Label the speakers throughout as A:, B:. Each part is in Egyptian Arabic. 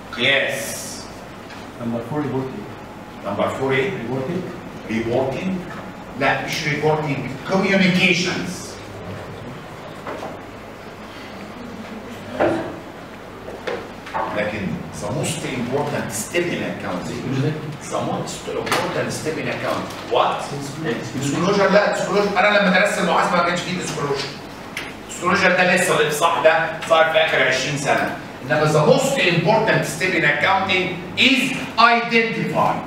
A: قياس
B: نمبر 4 ريبورتنج
A: نمبر 4 ايه؟
B: ريبورتنج
A: ريبورتنج لا مش ريبورتنج كوميونيكيشنز لكن the most important step in accounting the most important step in account what? disclosure لا disclosure انا لما درست المحاسبه ما كانش فيه disclosure disclosure ده لسه الافصاح ده صار في اخر 20 سنه انما the most important step in accounting is identifying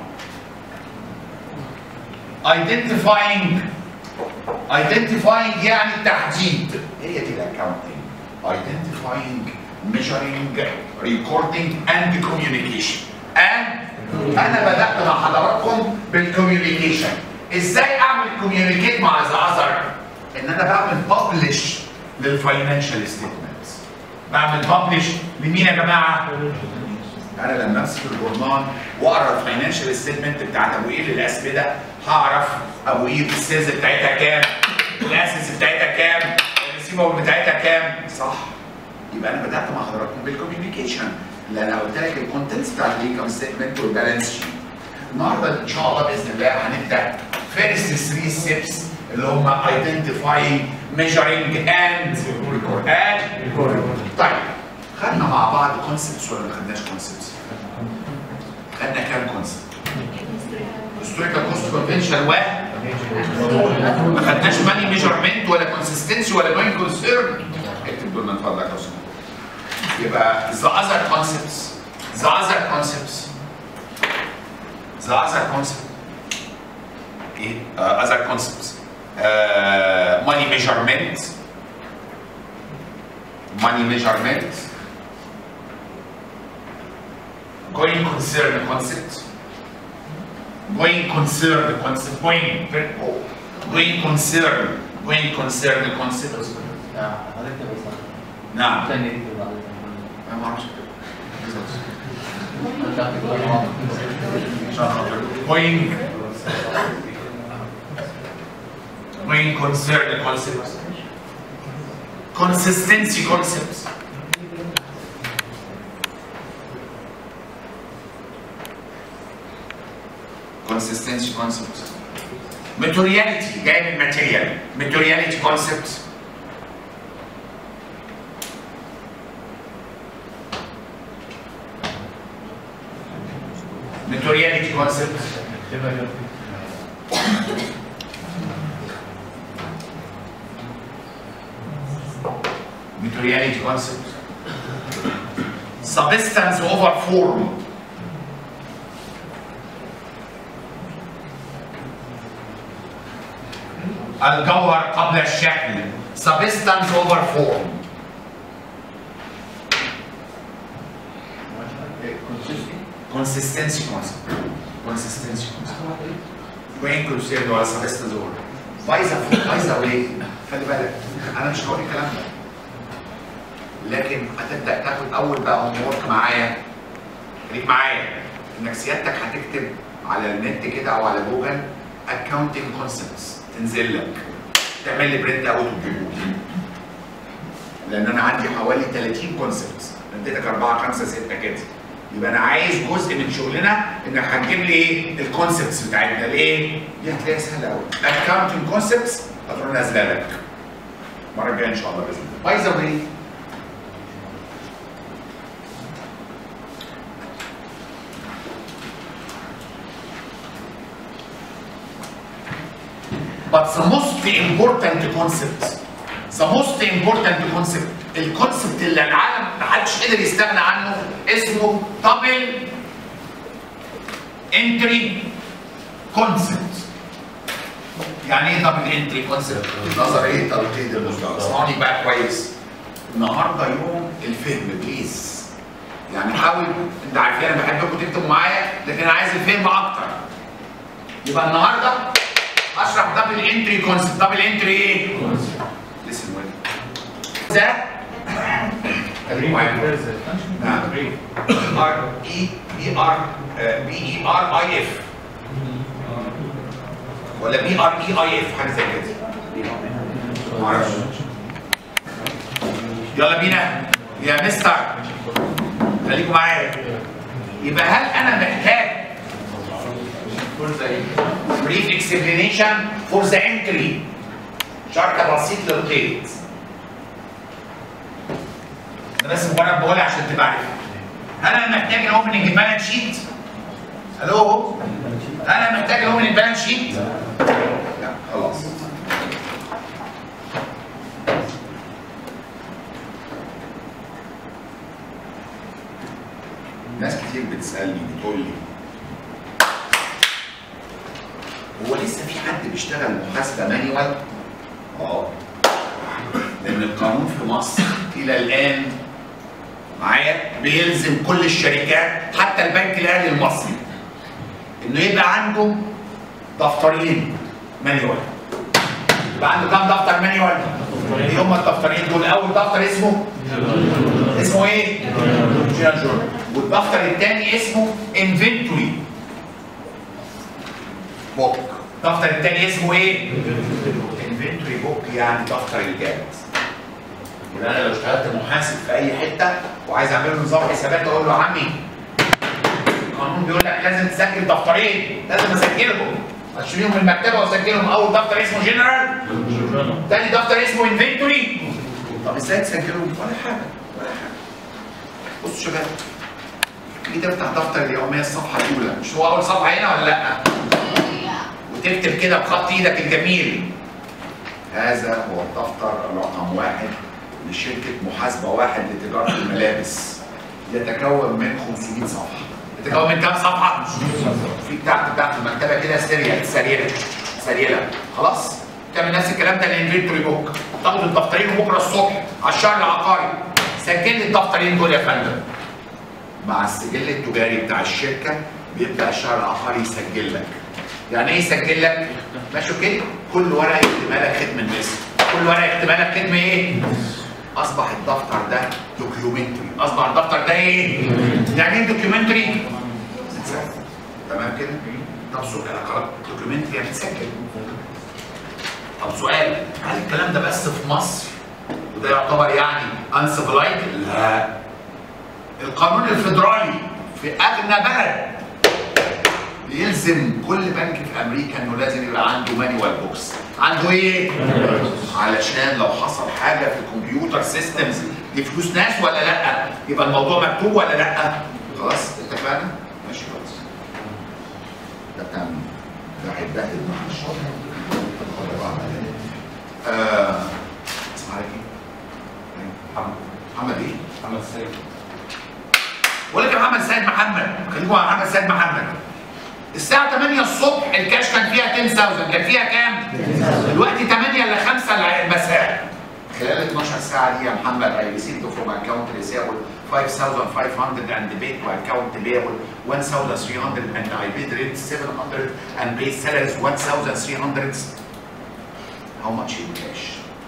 A: identifying identifying يعني التحديد هي دي الاكونتنج identifying measuring recording and communication and انا بدات مع حضراتكم بالكوميونيكيشن ازاي اعمل كوميونيكيت مع الزعزر ان انا بعمل ببلش للفاينانشال ستيتمنتس بعمل ببلش لمين يا جماعه انا لما امسك الجورنال واقرا الفاينانشال ستيتمنت بتاعت ابو قير للاسمده هعرف ابو قير السيلز بتاعتها كام الاسس بتاعتها كام الريسيفبل بتاعتها كام صح يبقى انا بدات مع حضراتكم بالكوميونيكيشن اللي انا قلت لك الكونتنتس بتاع الانكم ستيتمنت والبالانس شيت النهارده ان شاء الله باذن الله هنبدا فيرست 3 ستيبس اللي هم ايدنتيفاينج ميجرنج اند ريكورد طيب خدنا مع بعض كونسبتس ولا ما خدناش كونسبتس؟ خدنا كام كونسبت؟ هيستوريكال كوست كونفنشن و ما خدناش ماني ميجرمنت ولا كونسستنسي ولا جوين كونسيرن اكتب دول من فضلك لو سمحت يبقى the other concepts the other concepts the other concept ايه uh, other concepts uh, money measurement money measurement going concern concept going concern concept going going concern going concern concept
B: حضرتك بس
A: نعم
B: تاني اكتب بعد
A: ما بعرفش
B: كده.
A: going going concern concept consistency concepts consistency concepts materiality جاي من material materiality concepts materiality concepts materiality concept substance over form الجوهر قبل الشكل substance over form consistency concept consistency concept وين كونسيرن ولا substance over بايظه بايظه وليه؟ خلي بالك انا مش هقول الكلام ده لكن هتبدا تاخد اول بقى هوم ورك معايا خليك معايا انك سيادتك هتكتب على النت كده او على جوجل اكونتنج كونسبتس تنزل لك تعمل لي برنت اوت وتجيبه لان انا عندي حوالي 30 كونسبتس اديتك 4 5 6 كده يبقى انا عايز جزء من شغلنا انك هتجيب لي ايه الكونسبتس بتاعتنا الايه دي هتلاقيها سهله قوي اكونتنج كونسبتس هتروح نازله لك المره الجايه ان شاء الله باذن الله باي ذا واي But the most important concept the most important concept الكونسبت اللي العالم ما حدش قدر يستغنى عنه اسمه دبل انتري كونسبت يعني ايه دبل انتري كونسبت؟ نظريه تلقيد المصدر اسمعوني بقى كويس النهارده يوم الفهم بليز يعني حاول انت عارفين انا بحبكم تكتبوا معايا لكن انا عايز الفهم اكتر يبقى النهارده اشرح دبل انتري كونسبت دبل انتري ايه؟ listen well ده خليكم معايا نعم ار اي بي ار بي اي ار اي اف ولا بي ار اي اي اف حاجه زي كده ما اعرفش يلا بينا يا مستر خليكم معايا يبقى هل انا محتاج بريف اكسبلينيشن فور ذا انتري شرح بسيط للقيد انا بس مجرد بقولها عشان تبقى عارفها هل انا محتاج الاوبننج بالانس شيت؟ الو هل انا محتاج الاوبننج بالانس شيت؟ لا خلاص ناس كتير بتسالني بتقول لي هو لسه في حد بيشتغل محاسبه مانيوال؟ اه لان القانون في مصر الى الان معايا بيلزم كل الشركات حتى البنك الاهلي المصري انه يبقى عنده دفترين مانيوال يبقى عنده كام دفتر مانيوال؟ ايه هم الدفترين دول؟ اول دفتر اسمه اسمه ايه؟ جيرال جورنال والدفتر الثاني اسمه انفنتوري بوك الدفتر الثاني اسمه ايه؟ انفنتوري بوك يعني دفتر الجاهز يبقى انا لو اشتغلت محاسب في اي حته وعايز اعمل له نظام حسابات اقول له يا عمي القانون بيقول لك لازم تسجل دفترين لازم اسجلهم اشيلهم من المكتبه واسجلهم اول دفتر اسمه جنرال تاني دفتر اسمه انفنتوري طب ازاي تسجلهم؟ ولا حاجه ولا حاجه بصوا يا شباب تيجي تفتح دفتر اليوميه الصفحه الاولى مش هو اول صفحه هنا ولا لا؟ وتكتب كده بخط ايدك الجميل هذا هو الدفتر رقم واحد لشركة محاسبة واحد لتجارة الملابس يتكون من 500 صفحة يتكون من كام صفحة؟ في بتاعت بتاعت المكتبة كده سريع سريع سريع خلاص؟ تعمل نفس الكلام ده الانفنتوري بوك تاخد الدفترين بكره الصبح على الشهر العقاري سجل لي الدفترين دول يا فندم مع السجل التجاري بتاع الشركة بيبدأ الشهر العقاري يسجل لك يعني ايه يسجل لك؟ ماشي كده؟ كل ورقه يكتب لك ختم الاسم، كل ورقه يكتب لك ختم ايه؟ اصبح الدفتر ده دوكيومنتري، اصبح الدفتر ده ايه؟ يعني ايه دوكيومنتري؟ تمام كده؟ طب سؤال خلاص دوكيومنتري يعني بتسجل. طب سؤال هل الكلام ده بس في مصر؟ وده يعتبر يعني انسبلايد؟ لا. القانون الفيدرالي في اغنى بلد يلزم كل بنك في امريكا انه لازم يبقى عنده مانيوال بوكس عنده ايه علشان لو حصل حاجه في الكمبيوتر سيستمز دي فلوس ناس ولا لا يبقى الموضوع مكتوب ولا لا خلاص اتفقنا ماشي خلاص ده بتاع مين ده هيتبهدل مع الشغل آه اسمع عليك ايه محمد محمد ايه
B: محمد السيد
A: بقول لك يا محمد سيد محمد خليكم مع محمد سيد محمد الساعة 8 الصبح الكاش كان فيها 10000 كان فيها كام؟ دلوقتي 8 ل 5 المساء خلال 12 ساعة دي يا محمد I received from account receivable 5500 and paid to account payable 1300 and I paid rent 700 and paid salaries 1300 How much in cash؟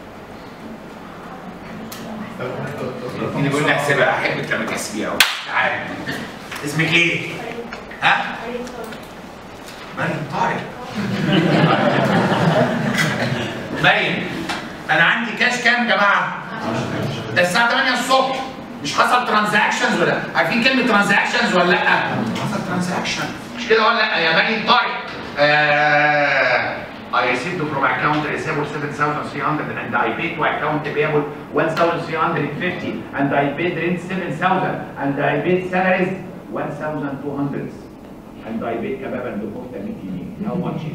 A: مين بيقول لي احسبها احبك لما تحسبيها قوي تعالى اسمك ايه؟ ها؟ مريم طارق مريم انا عندي كاش كام يا جماعه؟ ده الساعه 8 الصبح مش حصل ترانزاكشنز ولا عارفين كلمه ترانزاكشنز ولا لا؟ حصل ترانزاكشن مش كده ولا لا يا مريم طارق؟ آه I received from account receivable 7,300 and I paid to account payable 1,350 and I paid rent 7,000 and I paid salaries 1,200 and I paid kebab and kofta 100 جنيه. How much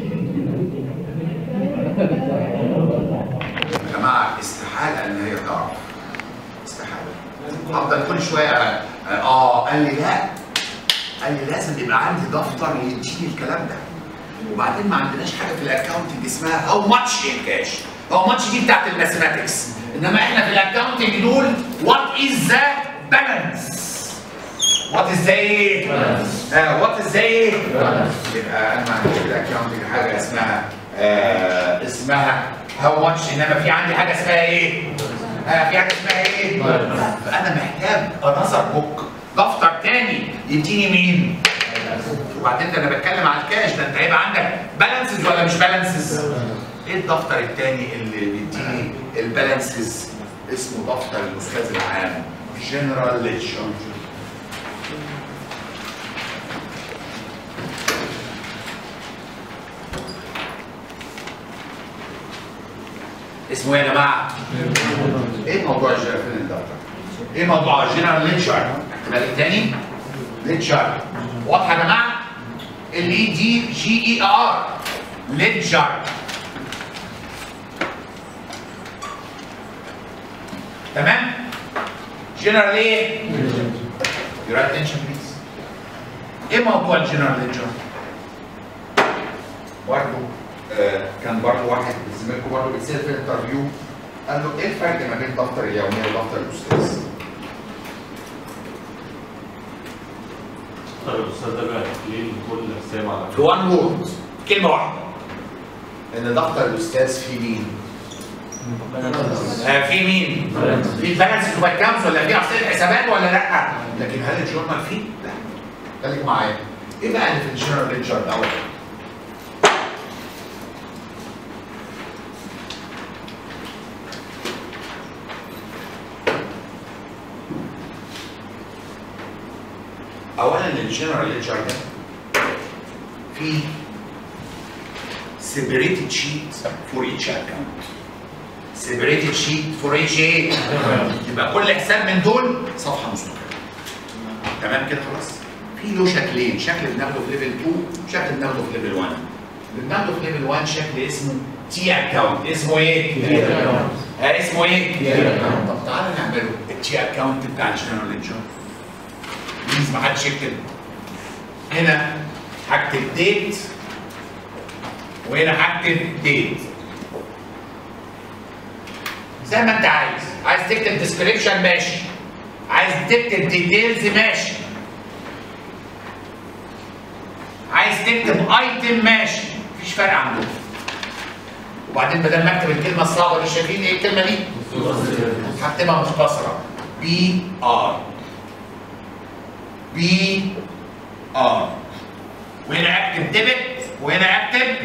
A: يا جماعة استحالة ان هي تعرف استحالة هفضل كل شوية اه آه، قال لي لا قال لي لازم يبقى عندي دفتر يديني الكلام ده وبعدين ما عندناش حاجه في الاكونتنج اسمها هاو ماتش ان كاش هاو ماتش دي بتاعت الماثيماتكس انما احنا في الاكونتنج نقول وات از ذا بالانس وات از ذا ايه؟ وات از ذا ايه؟ يبقى انا ما عنديش في الاكونتنج حاجه اسمها آه اسمها هاو ماتش انما في عندي حاجه اسمها ايه؟ آه في حاجه اسمها ايه؟ فانا محتاج انظر بوك دفتر تاني يديني مين؟ وبعدين ده انا بتكلم على الكاش ده انت هيبقى عندك بالانسز ولا مش بالانسز؟ ايه الدفتر الثاني اللي بيديني البالانسز؟ اسمه دفتر الاستاذ العام جنرال ليجر اسمه ايه يا جماعه؟ ايه موضوع الجنرال فين الدكتور؟ ايه موضوع الجنرال ليتشر؟ احتمال التاني ليتشر واضحه يا جماعه؟ ال اي دي جي اي ار ليتشر تمام؟ جنرال ايه؟ Your attention please. ايه موضوع الجنرال ليتشر؟ برضه آه كان برضه واحد زميلكم برضه بيتسال في الانترفيو قال له ايه الفرق ما بين دفتر اليوميه ودفتر الاستاذ؟
C: طيب الاستاذ ده بقى ليه لكل حساب على
A: في وان وورد كلمه واحده ان دفتر الاستاذ فيه مين؟ آه في مين؟ في البالانس اوف اكونتس ولا في احصائيه حسابات ولا لا؟ لكن هل الجورنال فيه؟ لا خليك معايا ايه بقى اللي في الجنرال ليتشر الاول؟ اولا الجنرال ليتشر ده في separated sheet for each account separated sheet for each ايه يبقى كل حساب من دول صفحه مستقله تمام كده خلاص في له شكلين شكل بناخده في ليفل 2 وشكل بناخده في ليفل 1 اللي بناخده في ليفل 1 شكل اسمه تي اكونت اسمه ايه؟ آه اسمه ايه؟ طب تعالى نعمله التي اكونت بتاع الجنرال ليدجر بليز ما حدش يكتب هنا هكتب ديت وهنا هكتب ديت زي ما انت عايز عايز تكتب ديسكريبشن ماشي عايز تكتب ديتيلز ماشي عايز تكتب ايتم ماشي مفيش فرق عندهم وبعدين بدل ما اكتب الكلمه الصعبه اللي شايفين ايه الكلمه دي؟ هكتبها مختصره بي ار بي ار وهنا اكتب ديبت وهنا اكتب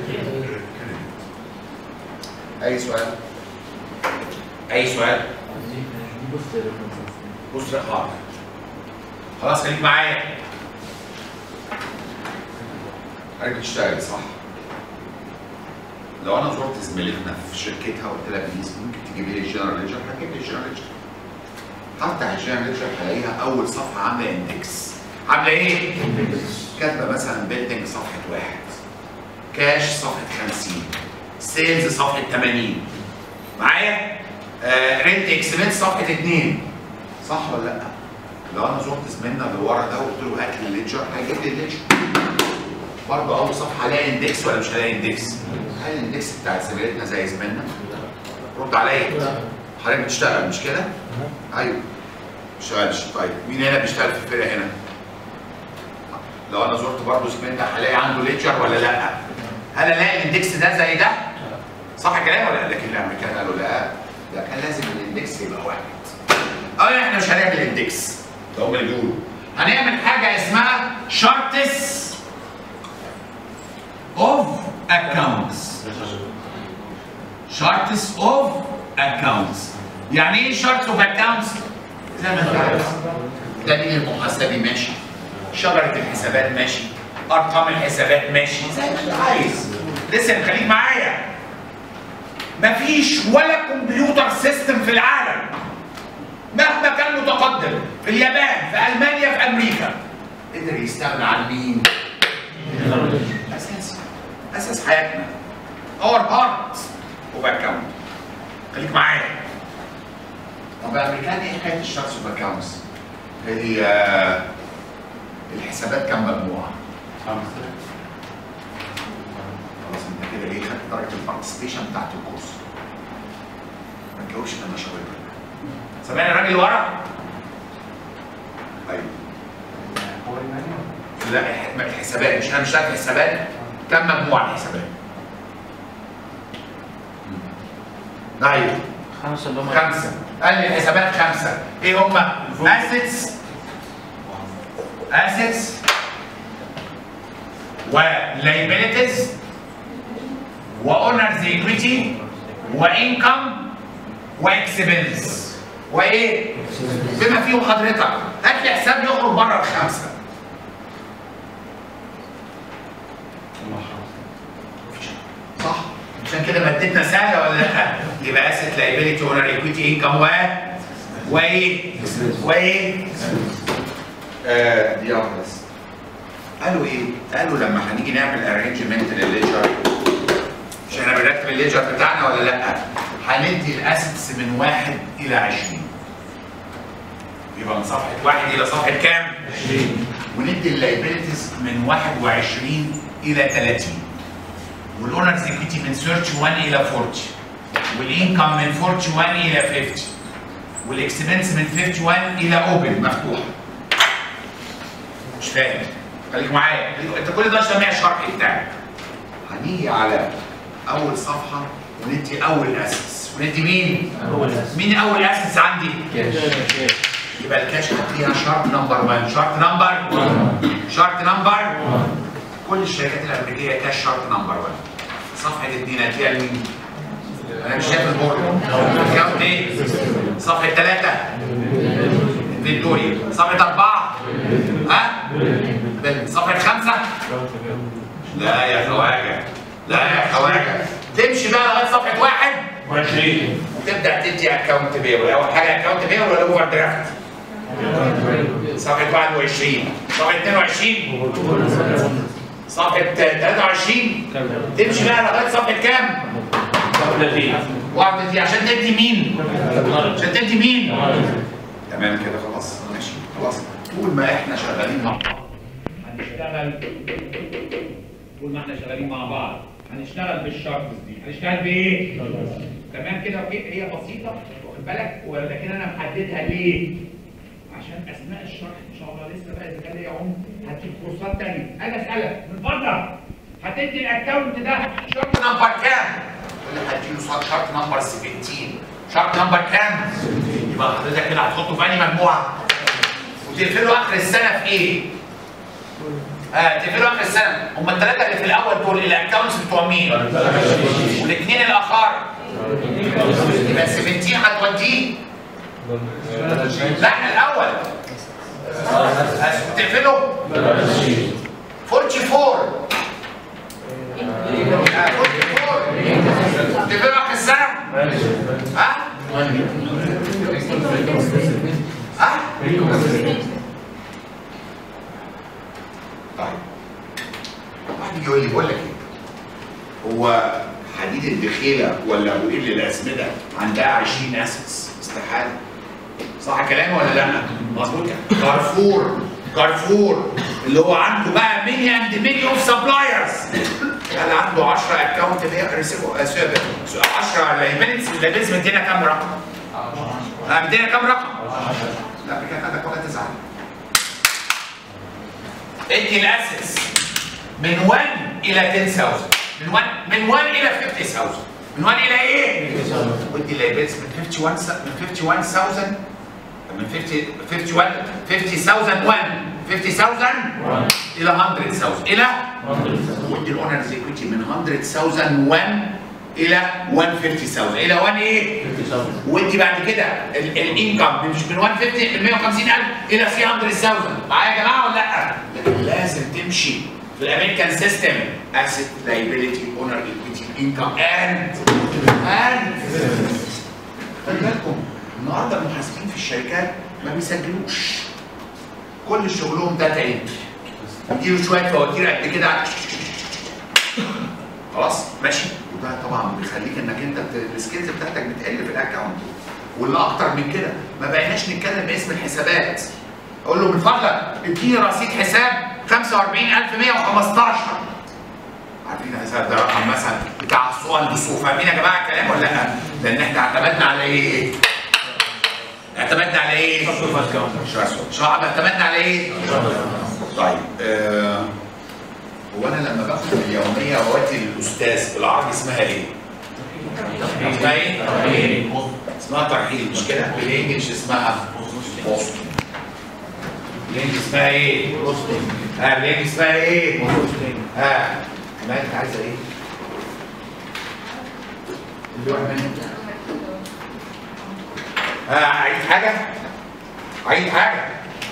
A: اي سؤال اي سؤال بص يا حاضر خلاص خليك معايا حضرتك تشتغل صح لو انا زرت زميلتنا في شركتها وقلت لها بليز ممكن تجيبي لي الجنرال ليجر هتجيب لي الجنرال ليجر هفتح الجنرال ليجر هلاقيها اول صفحه عامله اندكس عامله ايه؟ كاتبه مثلا بيلدنج صفحه واحد كاش صفحه 50 سيلز صفحه 80 معايا؟ آه رينت اكسبنس صفحه 2 صح ولا لا؟ لو انا زرت زميلنا اللي ورا ده وقلت له هات لي الليدجر هيجيب لي الليدجر برضه اول صفحه هلاقي اندكس ولا مش هلاقي اندكس؟ هل الاندكس بتاع زميلتنا زي زميلنا؟ رد عليا حضرتك بتشتغل مش كده؟ ايوه ما بتشتغلش طيب مين هنا بيشتغل في الفرقه هنا؟ لو انا زرت برضه زميلنا هلاقي عنده ليدجر ولا لا؟ هل الاقي الاندكس ده زي ده؟ صح الكلام ولا لا؟ لكن الامريكان قالوا لا ده كان لازم الاندكس يبقى واحد. اه احنا مش هنعمل اندكس ده هم اللي بيقولوا هنعمل حاجه اسمها شارتس اوف اكونتس شارتس اوف اكونتس يعني ايه شارتس اوف اكونتس زي ما انت عارف دليل المحاسبي ماشي شجره الحسابات ماشي ارقام الحسابات ماشي زي ما انت عايز لسه خليك معايا مفيش ولا كمبيوتر سيستم في العالم مهما كان متقدم في اليابان في المانيا في امريكا قدر يستغنى عن مين؟ اساس اساس حياتنا اور هارت اوف اكونت خليك معايا طب الامريكان ايه حكايه الشخص اوف اكونتس؟ هي الحسابات كام مجموعه؟
C: خمسة
A: خلاص انت كده ايه خدت درجه البارتيسيبيشن بتاعت الكورس ما تجاوبش انا شاطر سامعني الراجل اللي ورا؟ ايوه لا الح- الحسابات مش انا مش عارف الحسابات كم مجموعه الحسابات؟ ايوه
B: خمسة اللي هم
A: خمسه قال لي الحسابات خمسه ايه هم؟ اسيتس اسيتس ولايبيليتيز واونرز ايكويتي وانكم واكسبنس وايه؟ بما فيهم حضرتك هات لي حساب يخرج بره الخمسه صح عشان كده مادتنا سهله ولا لا؟ يبقى اسيت لايبيليتي اونر ايكويتي انكم و وايه وايه آه دي واحده بس قالوا ايه قالوا لما هنيجي نعمل ارينجمنت للليجر مش احنا بنرتب الليجر بتاعنا ولا لا هندي الاسيتس من واحد الى 20 يبقى من صفحه واحد الى صفحه كام
B: 20
A: وندي اللايبيلتيز من 21 الى 30 والاونرز ايكويتي من 31 الى 40 والانكم من 41 الى 50 والاكسبنس من 51 الى اوبن مفتوح مش فاهم خليك معايا انت كل ده سامع الشرح بتاعك هنيجي على اول صفحه وندي اول اسس وندي مين؟
B: اول اسم
A: مين اول اسس عندي؟
B: كاش
A: يبقى الكاش هتلاقيها شارت نمبر 1 شارت نمبر شارت نمبر كل الشركات الامريكيه كاش شارت نمبر 1 صفحه اثنين هتلاقيها مين؟ انا مش شايف البورد اكونت ايه؟ صفحه ثلاثه فيكتوريا صفحه اربعه ها؟ صفحه خمسه لا يا خواجه لا يا خواجه تمشي بقى لغايه صفحه واحد
C: 20
A: وتبدا تدي اكونت بيبل اول حاجه اكونت بيبل ولا اوفر درافت صفحه 21 صفحه 22 صفحه 23 تمشي بقى لغايه صفحه كام؟
C: 30
A: واحده دي عشان تدي مين؟ عشان تدي مين؟ تمام كده خلاص ماشي خلاص طول ما احنا شغالين مع بعض هنشتغل طول ما احنا شغالين مع بعض هنشتغل بالشارتس دي هنشتغل بايه؟ تمام كده اوكي هي بسيطه واخد بالك ولكن انا محددها ليه؟ عشان اثناء الشرح ان شاء الله لسه بقى اذا كان ليا عمر هديك كورسات تانيه انا اسالك من فضلك هتدي الاكونت ده شرط نمبر كام؟ تقول لي هديله شرط نمبر 17 شرط نمبر كام؟ يبقى حضرتك كده هتحطه في انهي مجموعه؟ وتقفله اخر السنه في ايه؟ اه تقفله اخر السنه هم الثلاثه اللي في الاول دول الاكونتس بتوع مين؟ والاثنين الاخر يبقى 17 هتوديه لا الاول تقفله 44 آه، 44 تقفله اخر السنه ها؟ ها؟ طيب واحد يجي يقول لي بقول لك ايه هو حديد الدخيله ولا ابو قل الاسمده عندها 20 اسس استحاله صح كلامي ولا لا؟ مظبوط يعني كارفور كارفور اللي هو عنده بقى ميني اند ميني اوف سبلايرز قال عنده 10 اكونت ريسيفو 10 لايبيلتس اللايبيلتس مدينا كام رقم؟ لا مدينا كام رقم؟ لا كان عندك ولا تزعل ادي الاسس من 1 الى 10000 من 1 من 1 الى 50000 من 1 الى ايه؟ ودي اللايبيلتس من 51 س- من 51000 من 50 51 50000 1 50000 الى 100000 الى ودي الاونرز ايكويتي من 100000 1 الى 150000 الى 1 ايه؟ ودي بعد كده ال- الانكم مش من 150 من 150000 الى 300000 معايا يا جماعه ولا لا؟ لكن لازم تمشي في الامريكان سيستم اسيت لايبيليتي اونر ايكويتي انكم اند اند خلي بالكم النهارده المحاسبين في الشركات ما بيسجلوش كل شغلهم داتا انتري يجيله شويه فواتير قد كده خلاص ماشي وده طبعا بيخليك انك انت بت- السكيلز بتاعتك بتقل في الاكونت واللي اكتر من كده ما بقيناش نتكلم باسم الحسابات اقول له من فضلك اديني رصيد حساب 45115 عارفين الحساب ده رقم مثلا بتاع اسوان دسوق فاهمين يا جماعه الكلام ولا لا؟ لان احنا اعتمدنا على ايه؟ اعتمدنا على ايه؟ شعب اعتمدنا على ايه؟ طيب آه هو انا لما باخد اليوميه واودي للاستاذ بالعربي اسمها ايه؟ اسمها ايه؟ اسمها ترحيل مش كده؟ بالانجلش اسمها بوستنج بالانجلش اسمها ايه؟ ها بالانجلش اسمها ايه؟ ها ما انت عايزه ايه؟ اللي واحد منهم ها عايز حاجه؟ عايز حاجه؟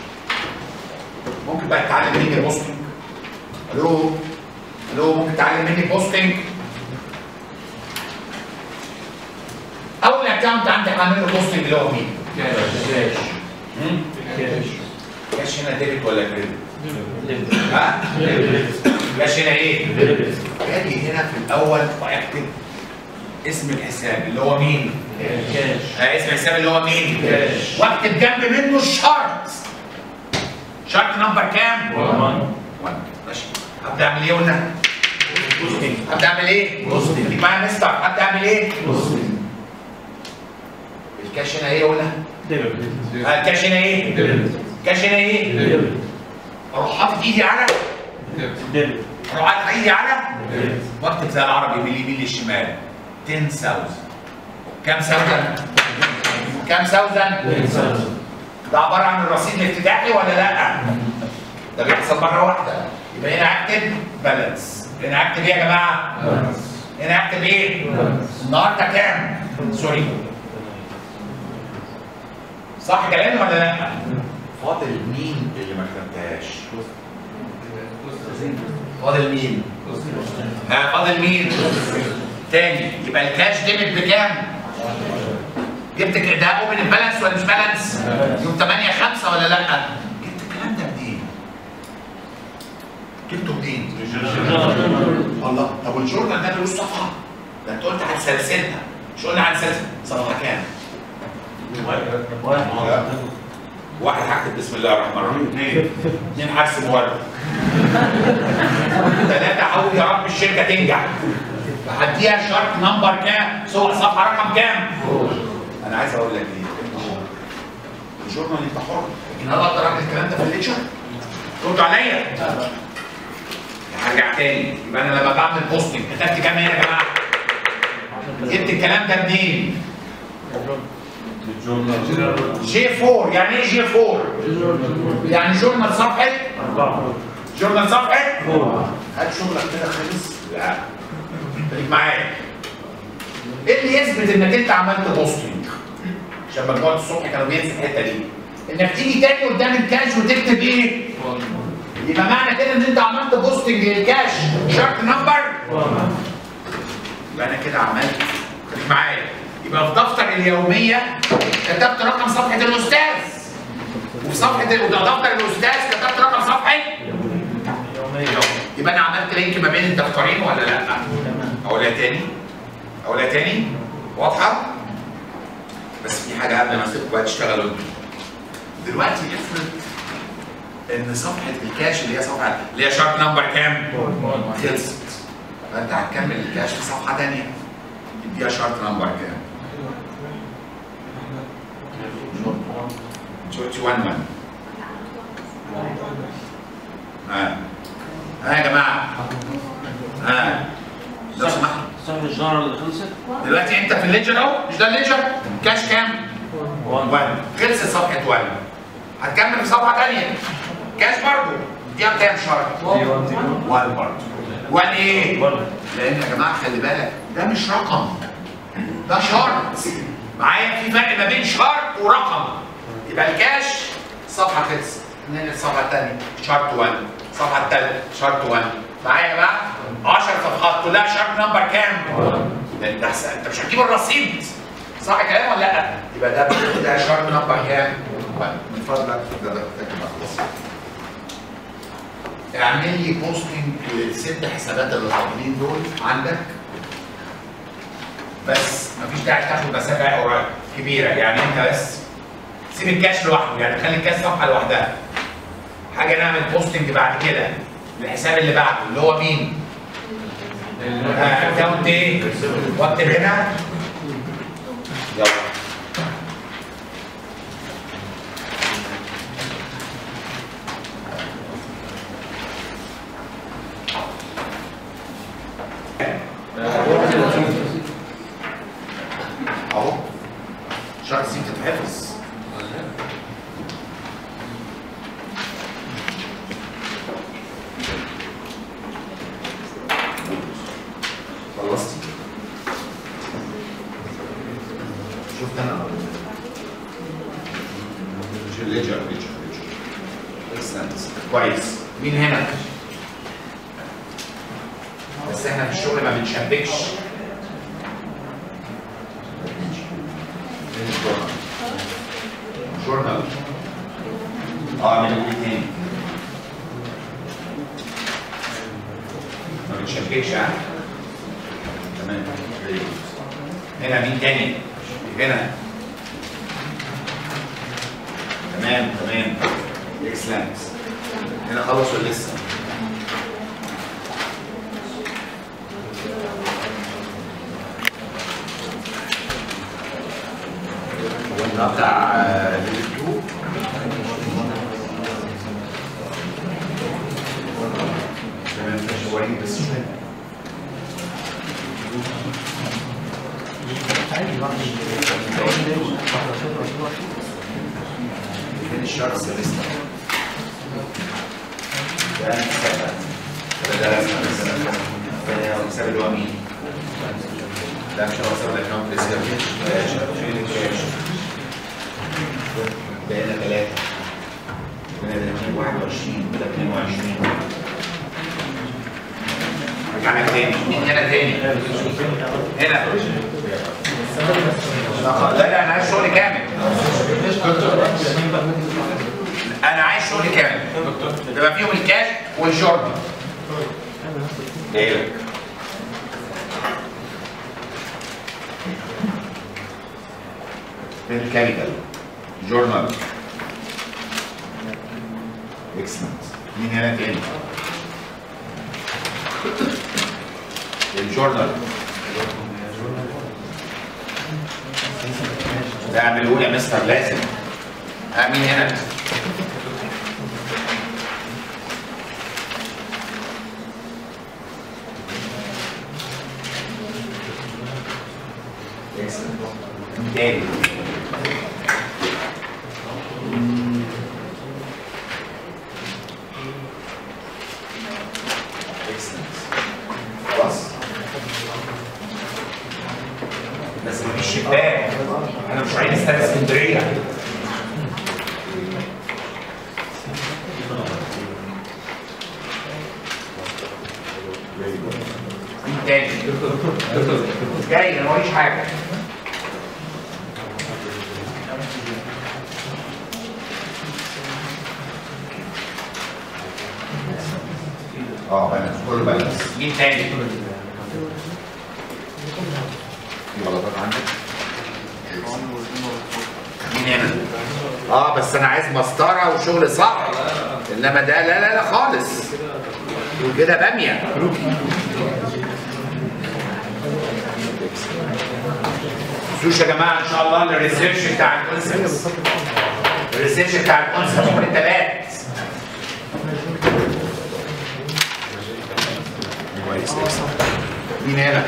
A: ممكن بقى تتعلم مني البوستنج الو الو ممكن تتعلم مني البوستنج اكونت عندي هعمل له بوستنج اللي هو مين؟
C: كاش
A: هم؟
C: كاش
A: كاش هنا ديبت ولا كريدت؟
C: ديبت
A: ها؟ كاش هنا ايه؟
C: ديبت
A: اجي هنا في الاول واكتب اسم الحساب اللي هو مين؟
C: كاش
A: آه، اسم الحساب اللي هو مين؟
C: كاش.
A: واكتب جنب منه الشرط شرط نمبر كام؟
C: 1
A: 1 ماشي هبدا اعمل ايه قلنا؟
C: بوستنج
A: هبدا اعمل ايه؟
C: بوستنج.
A: خليك معايا يا مستر هبدا اعمل ايه؟
C: بوستنج
A: الكاش هنا ايه قلنا؟
C: ديبت
A: آه، الكاش هنا ايه؟
C: ديبت
A: الكاش هنا ايه؟
C: ديبت
A: اروح حاطط ايدي على
C: ديبت
A: اروح حاطط ايدي على
C: ديبت
A: واكتب زي العربي من اليمين للشمال 10000 كام ثاوزند؟ كام ثاوزند؟ ده عباره عن الرصيد الافتتاحي ولا لا؟ ده بيحصل مره واحده يبقى هنا هكتب بالانس هنا هكتب ايه يا جماعه؟ هنا هكتب ايه؟ النهارده كام؟ سوري صح كلامي ولا لا؟ فاضل مين اللي ما كتبتهاش؟ فاضل مين؟ ها فاضل مين؟ تاني يبقى الكاش ديبت بكام؟ جبت ك- ده اوبن البالانس ولا مش بالانس؟ يوم 8 5 ولا لا؟ جبت الكلام ده منين؟ جبته منين؟ الله طب والجورنال ده ملوش صفحه؟ ده انت قلت هتسلسلها مش قلنا هنسلسل صفحه كام؟ واحد هكتب بسم الله الرحمن الرحيم اثنين اثنين هرسم ورد ثلاثة حاول يا رب الشركة تنجح هديها شارت نمبر كام؟ صور صفحة رقم كام؟ أنا عايز أقول لك إيه؟ أنت حر الجورنال أنت حر لكن أنا أقدر أعمل الكلام ده في الليكشر؟ ردوا عليا هرجع تاني يبقى أنا لما بعمل بوستنج كتبت كام هنا يا جماعة؟ جبت الكلام ده منين؟ جي 4 يعني ايه جي 4 يعني جورنال صفحه جورنال صفحه هات شغلك كده خلص لا خليك معايا ايه اللي يثبت انك انت عملت بوستنج عشان مجموعه الصبح كانوا بينسوا الحته دي انك تيجي تاني قدام الكاش وتكتب ايه يبقى معنى كده ان انت عملت بوستنج للكاش شارت نمبر يبقى انا كده عملت خليك معايا يبقى في دفتر اليوميه كتبت رقم صفحه الاستاذ وفي صفحه وده دفتر الاستاذ كتبت رقم صفحه يبقى انا عملت لينك ما بين الدفترين ولا لا؟ اقولها تاني اقولها تاني واضحه؟ بس في حاجه قبل ما اسيبكم بقى تشتغلوا انتوا دلوقتي افرض ان صفحه الكاش اللي هي صفحه اللي هي شارت نمبر كام؟ خلصت فانت هتكمل الكاش في صفحه ثانيه اديها شارت نمبر كام؟ 21 1 ها ها يا جماعه ها لو سمحت
C: صاحب الجنرال اللي خلصت
A: دلوقتي انت في الليجر اهو مش ده الليجر كاش كام؟ 1 خلصت صفحه 1 هتكمل في صفحه ثانيه كاش برضه دي كام شهر؟ 1 برضه 1 ايه؟ لان يا جماعه خلي بالك ده مش رقم ده شرط معايا في فرق ما بين شرط ورقم يبقى الكاش صفحه خلصت ننقل الصفحه الثانيه شرط 1 الصفحه الثالثه شرط 1 معايا يا جماعه 10 صفحات كلها شرط نمبر كام؟ لان ده أحسن. انت مش هتجيب الرصيد صح كلام ولا لا؟ يبقى ده ده شرط نمبر كام؟ 1 من فضلك ده ده كده خلاص اعمل لي بوستنج للست حسابات اللي فاضلين دول عندك بس مفيش داعي تاخد مسافه قريبه كبيره يعني انت بس سيب الكاش لوحده يعني خلي الكاش صفحه لوحدها حاجه نعمل بوستنج بعد كده للحساب اللي بعده اللي هو مين؟ اكونت ايه؟ واكتب هنا يلا اهو شرط سي تتحفظ خلصتي شفت انا ليجر ليجر ليجر اكسلنت كويس مين هنا بس احنا في الشغل ما بنشبكش جورنال اه من ايه تاني ما بتشككش ها تمام هنا مين تاني هنا تمام تمام اكسلنت هنا خلص ولا لسه ولا بتاع ليفل 2 تمام ماشي وريني بس شويه فين الشخص لسه ده سبب ده رسمه بس انا حساب اللي هو مين؟ ده مش هو حساب الاكونت لسه فين الكاش؟ بقينا ثلاثة بقينا 21 بقينا 22 رجعنا تاني مين هنا تاني؟ هنا لا لا انا عايز شغل كامل انا عايز شغل كامل يبقى فيهم الكاش والشرب جاي لك الكيميكال جورنال اكسلنت مين هنا تاني الجورنال ده اعملوا لي يا مستر لازم ها مين هنا اكسلنت تاني Excellent. خلاص بس مفيش شباك انا مش عايز استاد اسكندريه مين تاني جاي انا ماليش حاجه اه بالانس كله بالانس مين تاني؟ في غلطات عندك؟ مين هنا؟ اه بس انا عايز مسطره وشغل صح انما ده لا لا لا خالص وكده باميه تنسوش يا جماعه ان شاء الله الريسيرش بتاع الكونسبت الريسيرش بتاع الكونسبت مرتبات كويس مين هنا؟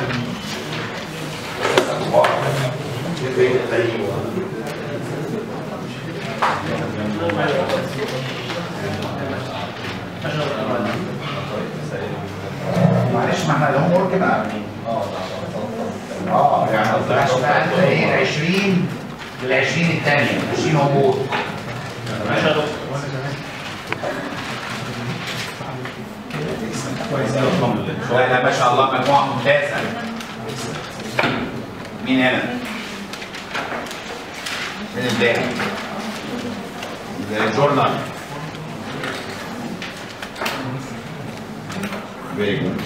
A: معلش ما احنا الهوم ورك بقى اه يعني ما طلعش بقى انت ايه ال 20 لل 20 الثانيه 20 هوم ورك لا لا ما شاء الله مجموعه ممتازه مين هنا؟ مين الباقي؟ الجورنال فيري جود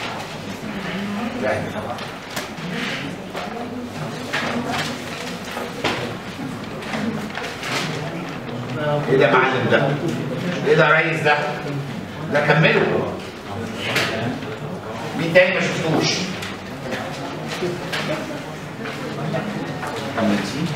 A: ايه ده يا معلم ده؟ ايه ده يا ريس ده؟ ده كمله مين تاني ما شفتوش؟ كملتي؟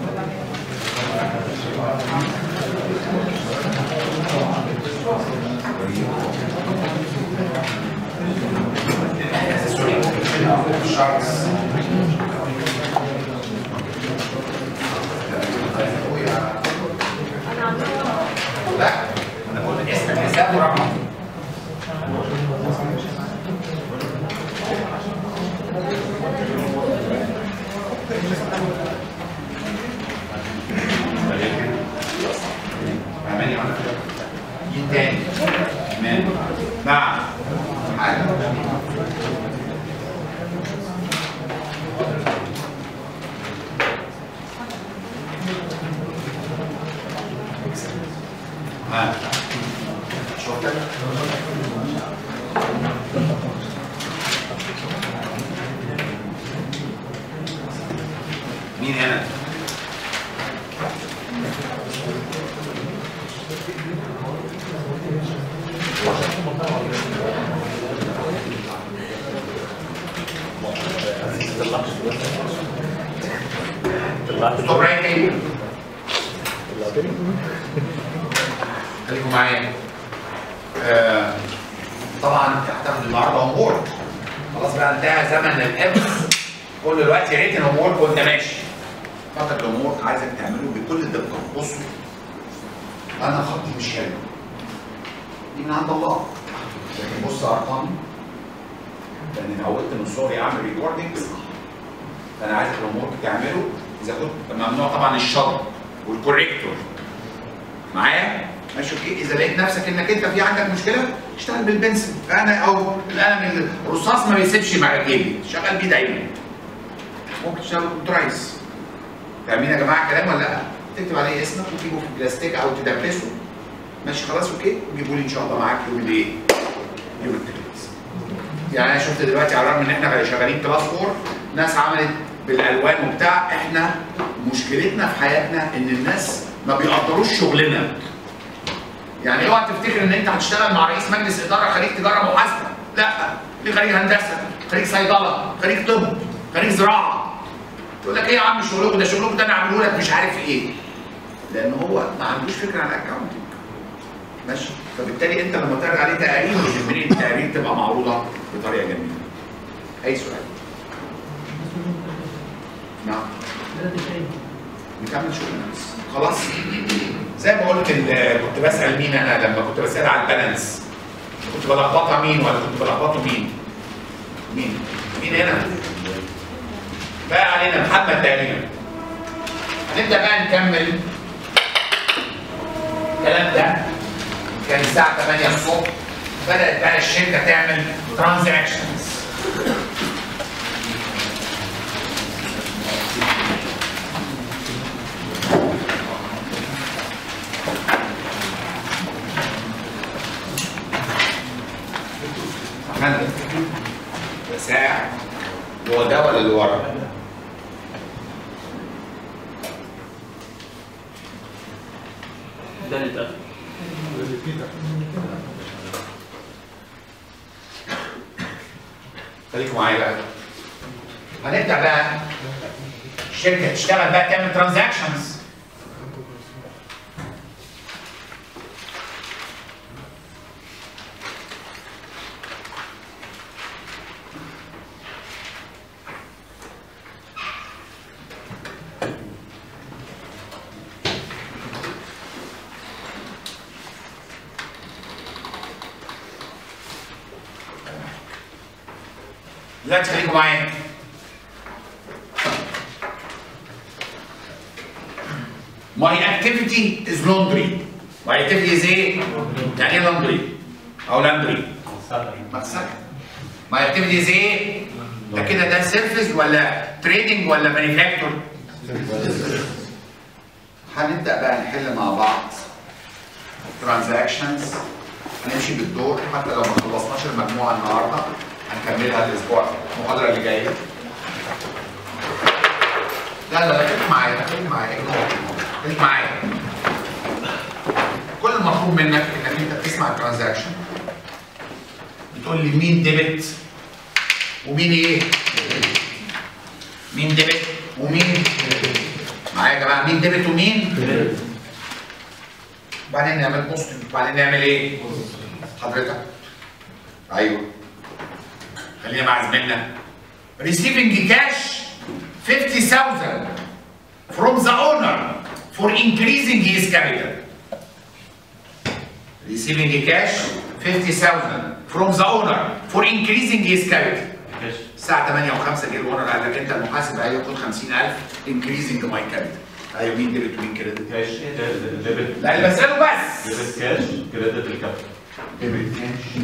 A: سوري شخص لا انا بقول اسم الحساب ورقم فاهماني ولا لا؟ مين تاني؟ تمام نعم حاجة ها شفتك مين هنا ستوب رايتنج خليكم معايا آه، طبعا انت هتاخد النهارده هوم وورك خلاص بقى انتهى زمن الحفظ كل الوقت ريتن هوم وورك وانت ماشي فقط الهوم وورك عايزك تعمله بكل دقه بصوا انا خطي مش حلو دي من عند الله لكن بص ارقامي لان اتعودت من صغري اعمل ريكوردنج صح فانا عايزك الهوم وورك تعمله اذا كنت ممنوع طبعا الشر والكوريكتور معايا ماشي اوكي اذا لقيت نفسك انك انت في عندك مشكله اشتغل بالبنسل انا او القلم الرصاص ما بيسيبش مع جيبي شغال بيه دايما ممكن تشتغل كنترايز فاهمين يا جماعه الكلام ولا لا؟ تكتب عليه اسمك وتجيبه في البلاستيك او تدبسه ماشي خلاص اوكي وتجيبه لي ان شاء الله معاك يوم الايه؟ يوم التدريس يعني انا شفت دلوقتي على الرغم ان احنا شغالين كلاس 4 ناس عملت بالالوان وبتاع احنا مشكلتنا في حياتنا ان الناس ما بيقدروش شغلنا يعني اوعى تفتكر ان انت هتشتغل مع رئيس مجلس اداره خريج تجاره محاسبه لا في خريج هندسه خريج صيدله خريج طب خريج زراعه تقول لك ايه يا عم شغلكم ده شغلكم ده انا اعمله لك مش عارف ايه لان هو ما عندوش فكره عن الاكونتنج ماشي فبالتالي انت لما تعرض عليه تقارير يهمني التقارير تبقى معروضه بطريقه جميله اي سؤال نعم نكمل شغلنا بس خلاص زي ما قلت ال- كنت بسال مين انا لما كنت بسال على البالانس كنت بلخبطها مين ولا كنت بلخبطه مين؟ مين؟ مين هنا؟ بقى علينا محمد تقريبا هنبدا بقى نكمل الكلام ده كان الساعه 8 الصبح بدات بقى الشركه تعمل ترانزاكشنز محمد ساعة هو ده ولا اللي ورا؟
C: ده اللي اتقفل
A: خليكم معايا بقى هنبدا بقى الشركه تشتغل بقى تعمل ترانزاكشنز دلوقتي خليكم معايا My activity is laundry. My activity is ايه؟ يعني ايه laundry؟ أو laundry؟ مغسلة. My activity is ايه؟ ده كده ده سيرفيس ولا تريدنج ولا مانيفاكتور؟ هنبدأ بقى نحل مع بعض ترانزاكشنز هنمشي بالدور حتى لو ما خلصناش المجموعة النهارده هنكملها الأسبوع المحاضرة اللي جاية. لا لا لا خليك معايا خليك معايا خليك معايا كل المطلوب منك انك انت بتسمع الترانزاكشن بتقول لي مين ديبت ومين ايه؟ مين ديبت ومين معايا يا جماعه مين ديبت ومين؟ بعدين نعمل بوست بعدين نعمل ايه؟ حضرتك ايوه خلينا مع زميلنا receiving cash 50,000 from the owner for increasing his capital. Receiving a cash 50,000 from the owner for increasing his capital.
C: كاش
A: الساعة 8 و5 جه الاونر قال لك انت المحاسب هياخد 50,000 increasing my capital. ايوه مين ديبت ومين كريدت؟
D: كاش ديبت
A: لا اللي بسأله بس.
D: ديبت كاش كريدت الكابيتال
A: ديبت كاش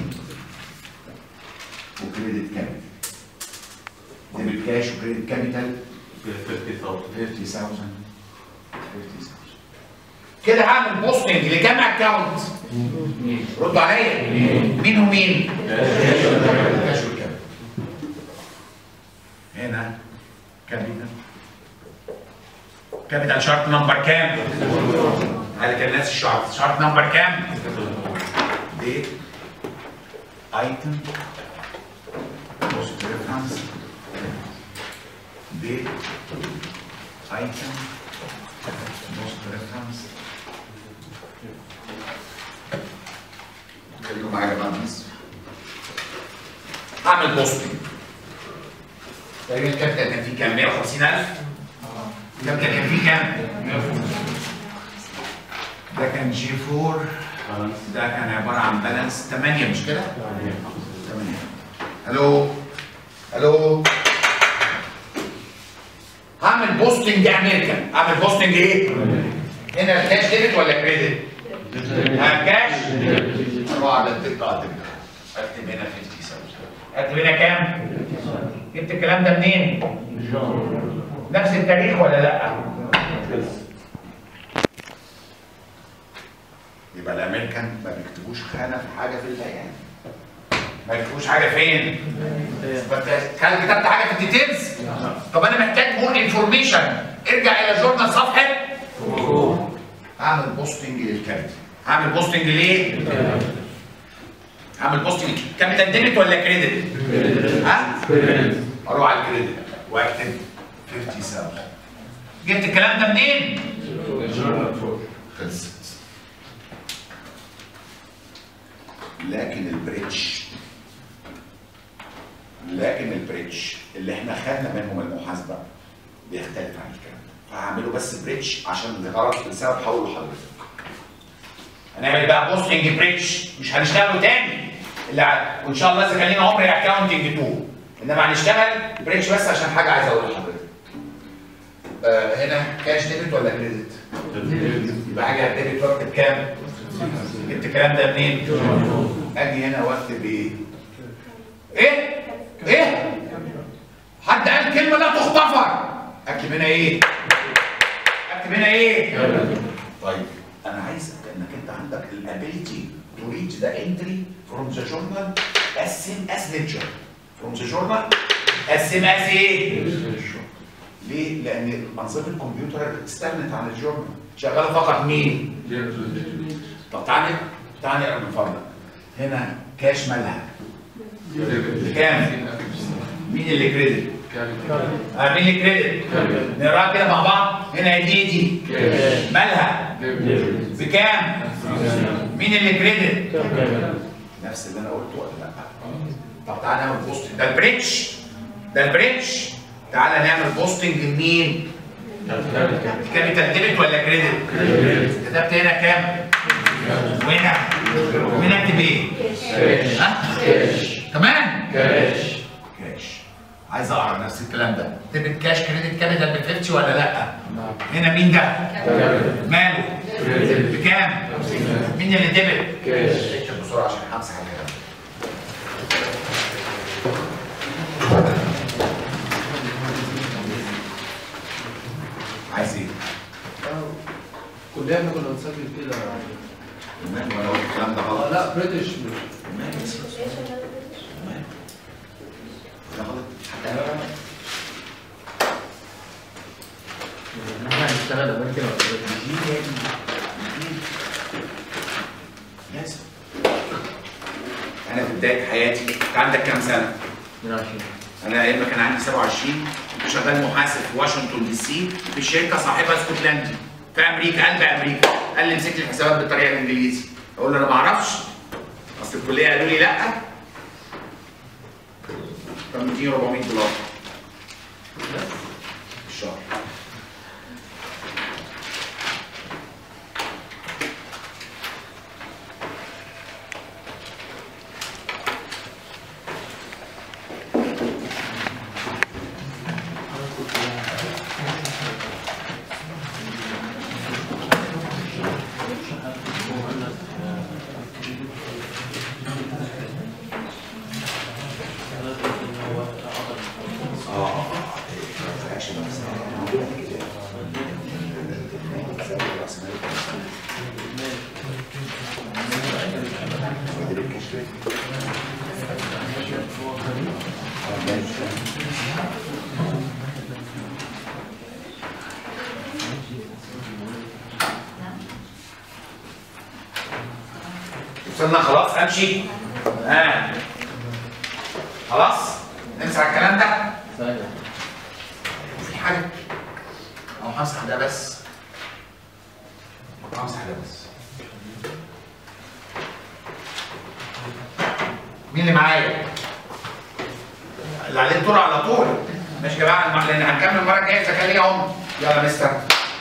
A: وكريدت كابيتال. ديبت كاش وكريدت كابيتال
D: 50000
A: 50,000 50,000 كده هعمل بوستنج لكام اكونت ردوا عليا مين ومين كاش والكام هنا كابيتال كابيتال شارت نمبر كام قال كان الناس الشارت شارت نمبر كام دي ايتم بوست ريفرنس دي ايتم بوست ريفرنس خليكم معايا يا جماعه بليز هعمل بوستنج تقريبا الكابيتال كان فيه كام 150000 الكابيتال كان فيه كام ده كان جي 4 ده كان عباره عن بالانس 8 مش كده 8 الو الو هعمل بوستنج امريكان اعمل بوستنج ايه هنا الكاش ديبت ولا كريدت الكاش اروح على الدقه على الدقه اكتب هنا 50 اكتب هنا كام جبت الكلام ده منين نفس التاريخ ولا لا يبقى الامريكان ما بيكتبوش خانه في حاجه في البيان ما بيكتبوش حاجه فين فانت هل كتبت حاجه في الديتيلز طب انا محتاج مور انفورميشن ارجع الى جورنال صفحه اعمل بوستنج للكابيتال هعمل بوستنج ليه هعمل بوستنج كابيتال ديبت ولا كريدت ها اروح على الكريدت واكتب 50000 جبت الكلام ده منين خلصت لكن البريتش لكن البريتش اللي احنا خدنا منهم المحاسبه بيختلف عن الكلام ده فهعمله بس بريتش عشان الغرض لسبب هقوله لحضرتك هنعمل بقى بوستنج بريتش مش هنشتغله تاني اللي وان شاء الله اذا كان لينا عمر اكونتنج 2 انما هنشتغل بريتش بس عشان حاجه عايز اقولها لحضرتك آه هنا كاش ديبت ولا كريدت؟ يبقى حاجه ديبت واكتب كام؟ جبت الكلام ده منين؟ اجي هنا واكتب ايه؟ ايه؟ ايه؟ حد قال كلمه لا تغتفر اكتب هنا ايه؟ اكتب هنا ايه؟ طيب انا عايز انك انت عندك الابيلتي تو ريتش ذا انتري فروم ذا جورنال as same as ledger from the journal as same as ايه؟ ليه؟ لان انظمه الكمبيوتر استغنت عن الجورنال شغاله فقط مين؟ طب تعالى تعالى نقرا من فضلك هنا كاش مالها كام؟ مين اللي كريدت؟ آه مين اللي كريدت؟ نقراها كده مع بعض هنا دي دي مالها؟ بكام؟ مين اللي كريدت؟ نفس اللي انا قلته ولا لا؟ طب تعالى نعمل بوستنج ده البريتش ده البريتش تعالى نعمل بوستنج لمين؟ كابيتال ديبت ولا كريدت؟ كتبت هنا كام؟ وهنا وهنا اكتب ايه؟ ها؟ كمان؟ كاش كاش عايز اعرف نفس الكلام ده ديبت كاش كريدت كابيتال بتفتش ولا لا؟ هنا مين ده؟ ماله؟ بكام؟ مين اللي ديبت؟ كاش اكتب بسرعه عشان همسح الكلام عايز ايه؟
B: كلنا كنا بنسجل كده
A: تمام ولا هو الكلام ده
B: اه
A: غلط؟
B: لا بريتش
A: تمام بس بس. تمام. ده غلط حتى انا بعمل.
B: احنا هنشتغل امريكان
A: يجيب يا ابني. يجيب. لازم انا في بدايه حياتي كان عندك كام سنه؟
B: 22
A: انا ايام ما كان عندي 27 كنت شغال محاسب في واشنطن دي سي في شركه صاحبها اسكتلندي في امريكا قلب امريكا قال لي امسك لي الحسابات بالطريقه الانجليزي اقول له انا ما اعرفش اصل الكليه قالوا لي لا كان 200 400 دولار في الشهر وصلنا خلاص امشي ها خلاص نمسح الكلام ده
B: ثانية
A: في حاجه او همسح ده بس همسح ده بس مين اللي معايا؟ اللي عليه الدور على طول ماشي يا جماعه لان هنكمل المره الجايه اذا كان ليا عمر يلا يا مستر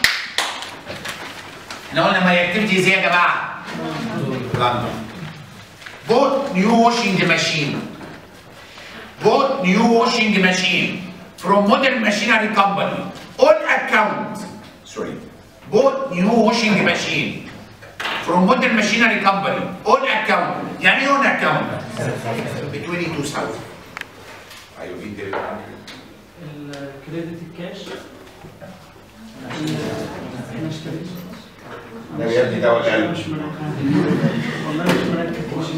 A: احنا قلنا ما اكتيفيتيز ايه يا جماعه؟ لندن bought new washing machine bought new washing machine from modern machinery company on account sorry bought new washing machine from modern machinery company on account يعني ايه on account ب 22000 ايوه مين ده
E: الكريدت الكاش احنا اشتريت
A: ده يا ابني ده ولا
E: مش مركز والله مش مركز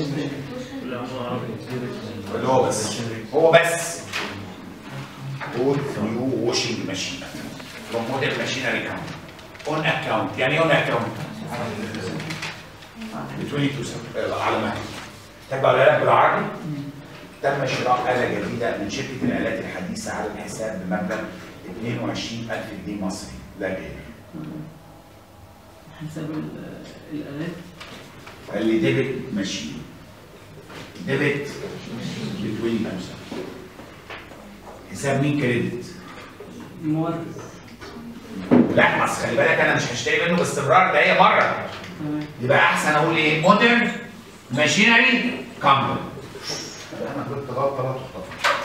A: اللي هو بس هو بس بوت نيو واشنج ماشين فروم موديل ماشينري كاونت اون اكونت يعني ايه اون اكونت؟ ب 22 على ما تبع لك بالعربي تم شراء آلة جديدة من شركة الآلات الحديثة على الحساب بمبلغ 22000 جنيه مصري لا غير
E: حساب ال- الالات
A: قال لي ديبت ماشين ديبت ب 22000 حساب مين كريدت؟
E: مورد
A: لا بس خلي بالك انا مش هشتري منه باستمرار ده هي مره
E: تمام
A: يبقى احسن اقول ايه مودرن ماشينري كامباني انا قلت غلطه لا تخطف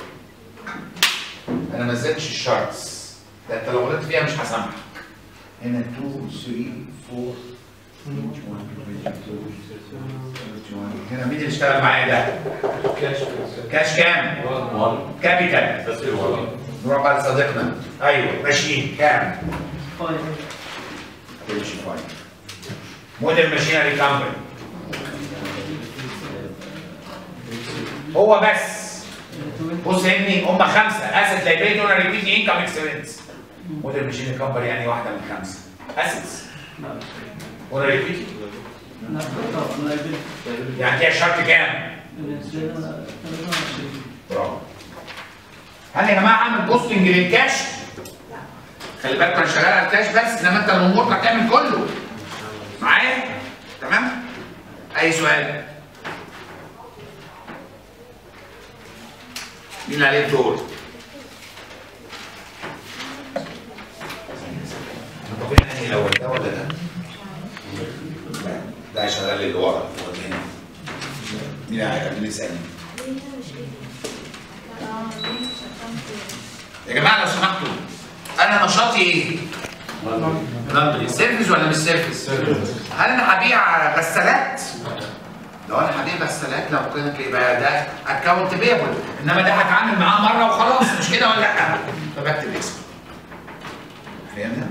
A: انا ما نزلتش الشارتس ده انت لو غلطت فيها مش هسامحك هنا 2 3 4 هنا مين اللي اشتغل معايا ده؟ كاش كام؟ كابيتال
D: تسعير ولا
A: نروح بقى لصديقنا ايوه ماشيين كام؟
E: فايف
A: تمشي فاين موديل ماشينري كامباني هو بس بص يا ابني هم خمسه اسيت لايبيلتي ولا ريبيت انكم اكسبنس موديل ماشينري كامباني يعني واحده من خمسه اسيتس
E: لا
A: ولا ريبيت
E: لا طب لايبيلتي
A: يعني فيها شرط كام؟
E: بالنسبه لنا 23
A: برافو هل يا جماعه اعمل بوستنج للكاش؟ خلي بالك انا شغال على الكاش بس انما انت الامور هتعمل كله معايا؟ تمام؟ اي سؤال؟ مين اللي عليه الدور؟ طب انهي الاول ده ولا ده؟ لا ده شغال اللي ورا هو اللي هنا مين عارف مين يسالني؟ يا جماعه لو سمحتوا انا نشاطي ايه؟ لاندري سيرفيس ولا مش سيرفيس؟ هل انا هبيع غسالات؟ لو انا هبيع غسالات لو كانت يبقى ده اكونت بيبل انما ده هتعامل معاه مره وخلاص مش كده ولا لا؟ فبكتب اسمه فهمنا؟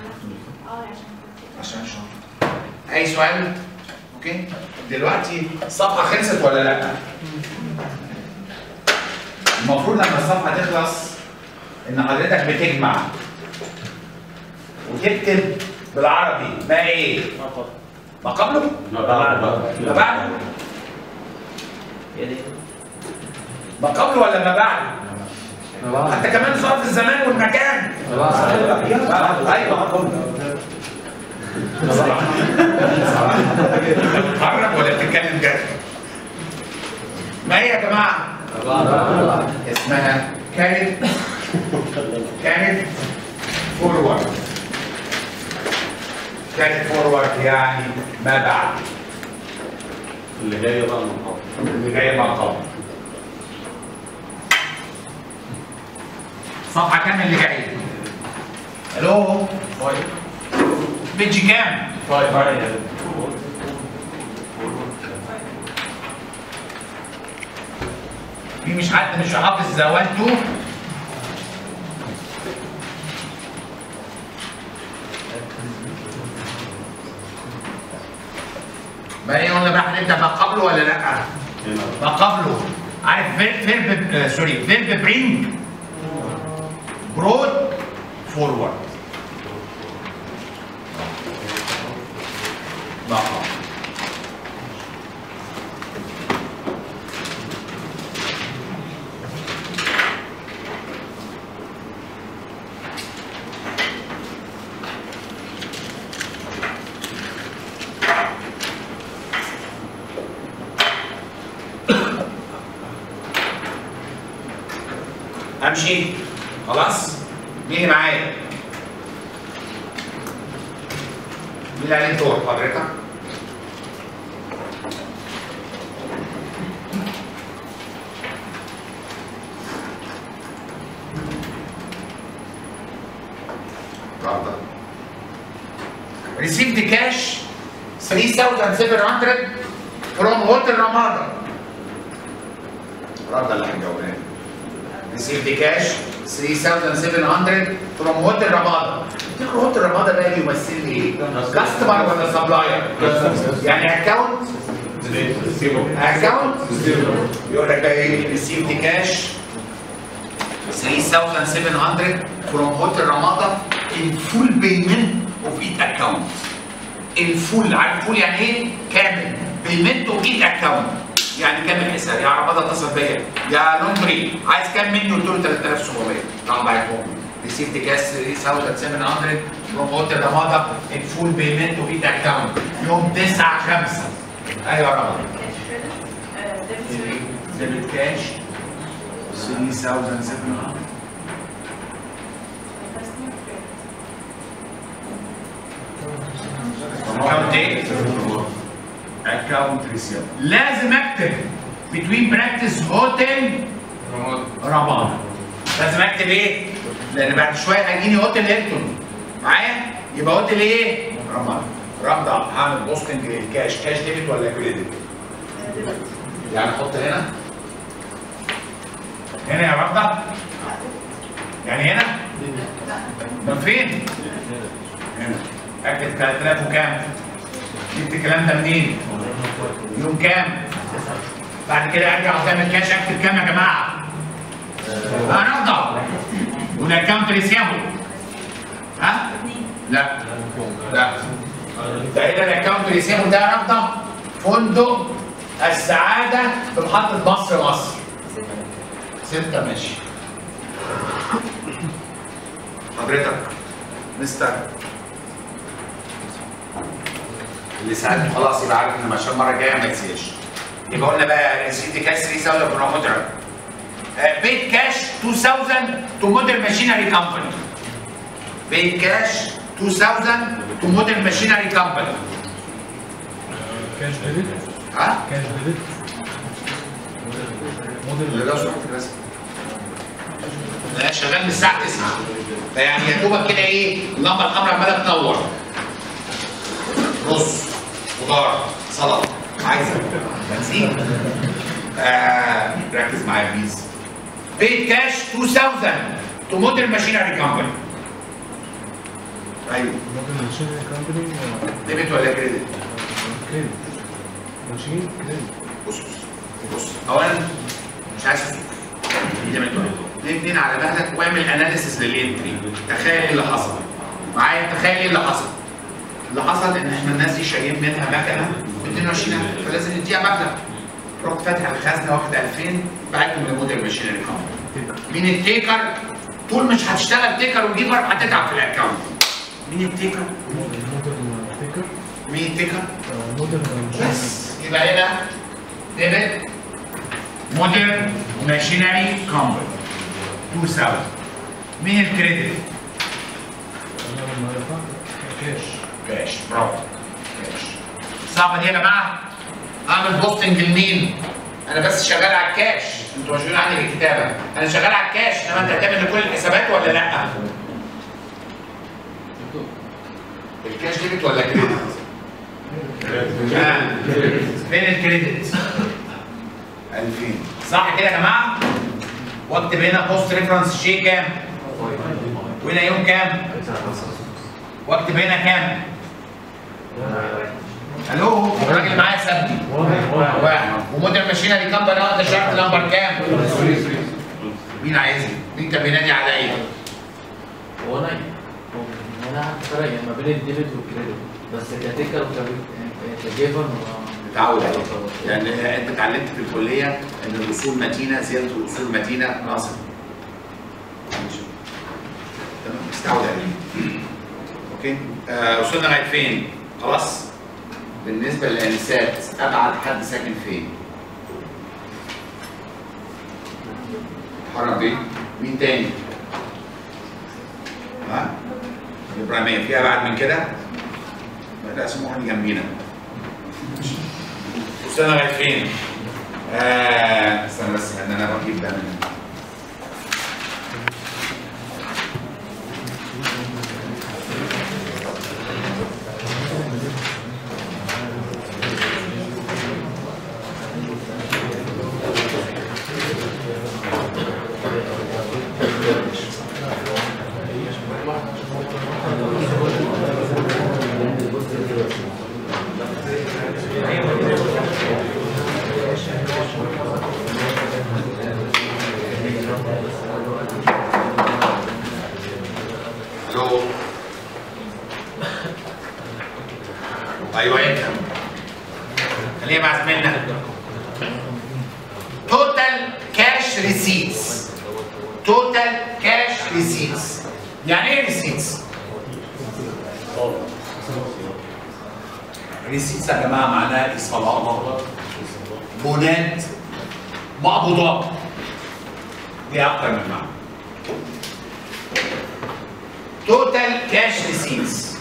A: عشان شهر اي سؤال؟ اوكي؟ دلوقتي الصفحه خلصت ولا لا؟ المفروض لما الصفحه تخلص ان حضرتك بتجمع وتكتب بالعربي ما ايه؟ ما قبله؟
D: ما بعد
A: ما بعده؟ ما قبله ولا ما بعده؟ انت كمان ظرف الزمان والمكان ايوه قرب ولا بتتكلم جد؟ ما هي يا جماعه؟ اسمها كانت كانت فورورد كانت فورورد يعني ما بعد
D: اللي جايه بقى المقام
A: اللي جايه مع قبل صفحه كام اللي جايه؟ الو بيجي كام؟ في مش حد مش حافظ زوالته ما هي قلنا بقى هنبدا ما قبله ولا لا؟
D: هنا
A: ما قبله عارف فيرب آه سوري فيرب برينج برود فورورد ما قبله امشي خلاص مين اللي معايا مين اللي عليه دور حضرتك رافضة received cash 3700 from hotel Ramada رافضة اللي هنجاوبها received cash 3700 from hotel رمادة تفتكروا هوتل رمادة ده يمثل لي ايه؟ كاستمر ولا سبلاير؟ يعني اكونت اكونت يقول لك ده ايه؟ received cash 3700 from hotel رمادة in full payment of each account in full عارف full يعني ايه؟ كامل payment of each account يعني كامل حساب يا رمضان اتصل بيا يا لوندري عايز كام مني قلت له 3700 طبعا بعتهم ريسيفت كاس 3700 from hotel رمضان in full payment of each account يوم 9 5 ايوه يا رمضان ديبت كاش 3700 اكونت ايه؟ اكونت ريسيف لازم اكتب بتوين براكتس هوتيل رمضان لازم اكتب ايه؟ لان بعد شويه هيجيني هوتيل هيلتون معايا؟ يبقى هوتيل ايه؟ رمضان رمضان هعمل بوستنج للكاش كاش ديبت ولا كريدت؟ يعني احط هنا هنا يا رمضان يعني هنا؟ من فين؟ هنا اكتب 3000 وكام؟ جبت الكلام ده منين؟ يوم كام؟ بعد كده ارجع قدام الكاش اكتب كام يا جماعه؟ هنفضل والاكونت ريسيبل ها؟ لا لا ده ايه ده الاكونت ريسيبل ده هنفضل فندق السعاده في محطه مصر مصر ستة ماشي حضرتك مستر اللي ساعدني خلاص يبقى عارف ان عشان المره الجايه ما ينساش يبقى قلنا بقى ريسيت كاش 3000 بروموتر بيت كاش 2000 تو موديل ماشينري كومباني بيت كاش 2000 تو موديل ماشينري كومباني
F: كاش ديبت
A: ها؟
F: كاش ديبت
A: اللي لو سمحت بس لا شغال من الساعه 9 ده يعني يا دوبك كده ايه اللمبه الحمراء عماله تنور رز خضار سلطه عايزه بنزين آه ركز معايا بليز بيت كاش 2000 تو موديل ماشينري كومباني ايوه
F: ممكن ماشين كومباني
A: ديبت ولا كريدت؟
F: كريدت ماشين كريدت
A: بص بص بص اولا مش عايز اسوق دي ديبت ولا كريدت اتنين على مهلك واعمل اناليسيس للانتري تخيل ايه اللي حصل معايا تخيل ايه اللي حصل اللي حصل ان احنا الناس دي شايلين منها مكنه ب 22000 فلازم نديها مبلغ رحت فاتح الخزنه واخد 2000 بعتهم لموديل ماشينري كومباني مين التيكر؟ طول مش هتشتغل تيكر وجيبر هتتعب في الاكونت مين التيكر؟
F: موديل تيكر
A: مين التيكر؟
F: موديل
A: بس يبقى هنا ديبت مودرن ماشينري كومباني 2000 مين الكريدت؟
F: كاش
A: كاش برافو كاش صعبه دي يا جماعه اعمل بوستنج لمين؟ انا بس شغال على الكاش انتوا مشغولين عني بالكتابه انا شغال على الكاش انما انت هتعمل لكل الحسابات ولا لا؟ الكاش ديبت ولا كريدت؟ آه. فين الكريدت؟ 2000 صح كده يا جماعه؟ واكتب هنا بوست ريفرنس شي كام؟ وهنا يوم كام؟ واكتب هنا كام؟ الو الراجل اللي معايا سابني واحد ومدير ماشينري كام انا ده شرط نمبر كام؟ مين عايزني؟ مين كان بينادي عليا؟
B: هو انا هو انا فرق ما بين الديبت والكريدت بس كتكر وكجيفر
A: متعود عليه لان انت اتعلمت في الكليه ان الاصول متينه زياده الاصول متينه ناقصه تمام استعود عليه اوكي آه وصلنا لغايه فين؟ خلاص بالنسبه للانسات ابعد حد ساكن فين؟ حرم بيه مين تاني؟ ها؟ الابراهيميه فيها ابعد من كده؟ لا اسمه اللي جنبينا وصلنا لغايه فين؟ آه استنى بس ان انا بجيب ده من الو ايوه انت خلينا مع زميلنا توتال كاش ريسيتس توتال كاش ريسيتس يعني ايه ريسيتس؟ ريسيتس يا جماعه معناها ايصالات بونات مقبوضات دي اكتر من معنى توتال كاش ريسيتس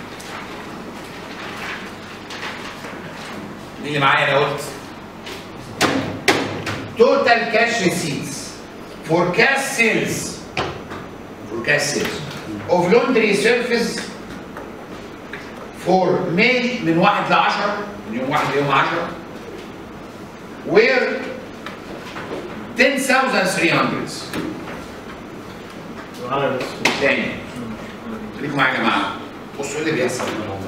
A: مين اللي معايا انا قلت توتال كاش ريسيتس فوركاست سيلز فوركاست سيلز اوف لوندري سيرفيس فور ماي من 1 ل 10 من يوم 1 ليوم 10 وير 10300 تاني خليكم معايا يا جماعه بصوا ايه اللي بيحصل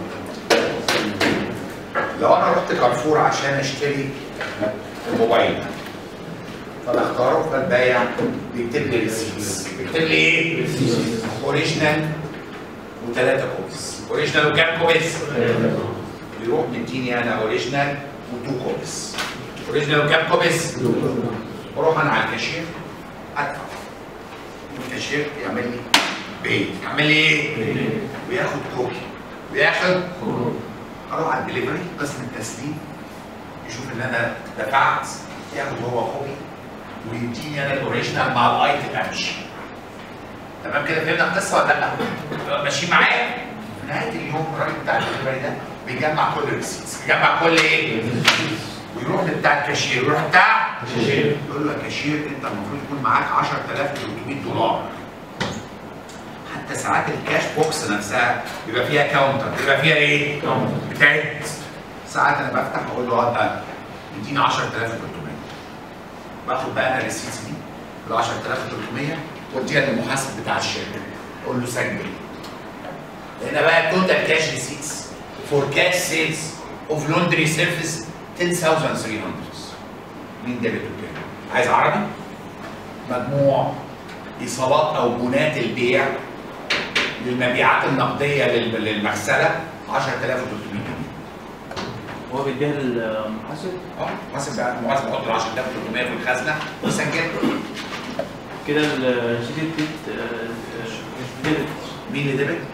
A: لو انا رحت كارفور عشان اشتري الموبايل فبختاره فالبايع بيكتب لي ريسيتس بيكتب لي ايه؟ اوريجينال وثلاثه كوبيز اوريجينال وكام كوبيز؟ بيروح مديني انا اوريجينال وتو كوبيز اوريجينال وكام كوبيز؟ بروح انا على الكاشير ادفع الكاشير يعمل لي بيت يعمل لي ايه؟ وياخد كوبي وياخد اروح على الدليفري قسم التسليم يشوف ان انا دفعت ياخد هو كوبي ويديني انا الاوريجينال مع الايتم امشي تمام كده فهمنا القصه ولا لا؟ ماشيين معايا؟ في نهايه اليوم الراجل بتاع الدليفري ده بيجمع كل الريسيتس بيجمع كل ايه؟ ويروح لبتاع الكاشير يروح بتاع الكاشير يقول له يا كاشير انت المفروض يكون معاك 10300 دولار حتى ساعات الكاش بوكس نفسها بيبقى فيها كاونتر بيبقى فيها ايه؟ بتاعت ساعات انا بفتح اقول له اه انت اديني 10300 باخد بقى انا الريسيتس دي ال 10300 واديها للمحاسب بتاع الشركه اقول له سجل هنا بقى توتال كاش ريسيتس فور كاش سيلز اوف لوندري سيرفيس 10300 مين ديبت وكام؟ عايز عربي؟ مجموع ايصالات او بنات البيع للمبيعات النقديه لل- للمغسله 10300 جنيه
B: هو بيديها للمحاسب
A: اه محاسب بقى المحاسب يحط ال 10300 في الخزنه ويسجل
B: كده الشيت الديت ديبت
A: مين اللي ديبت؟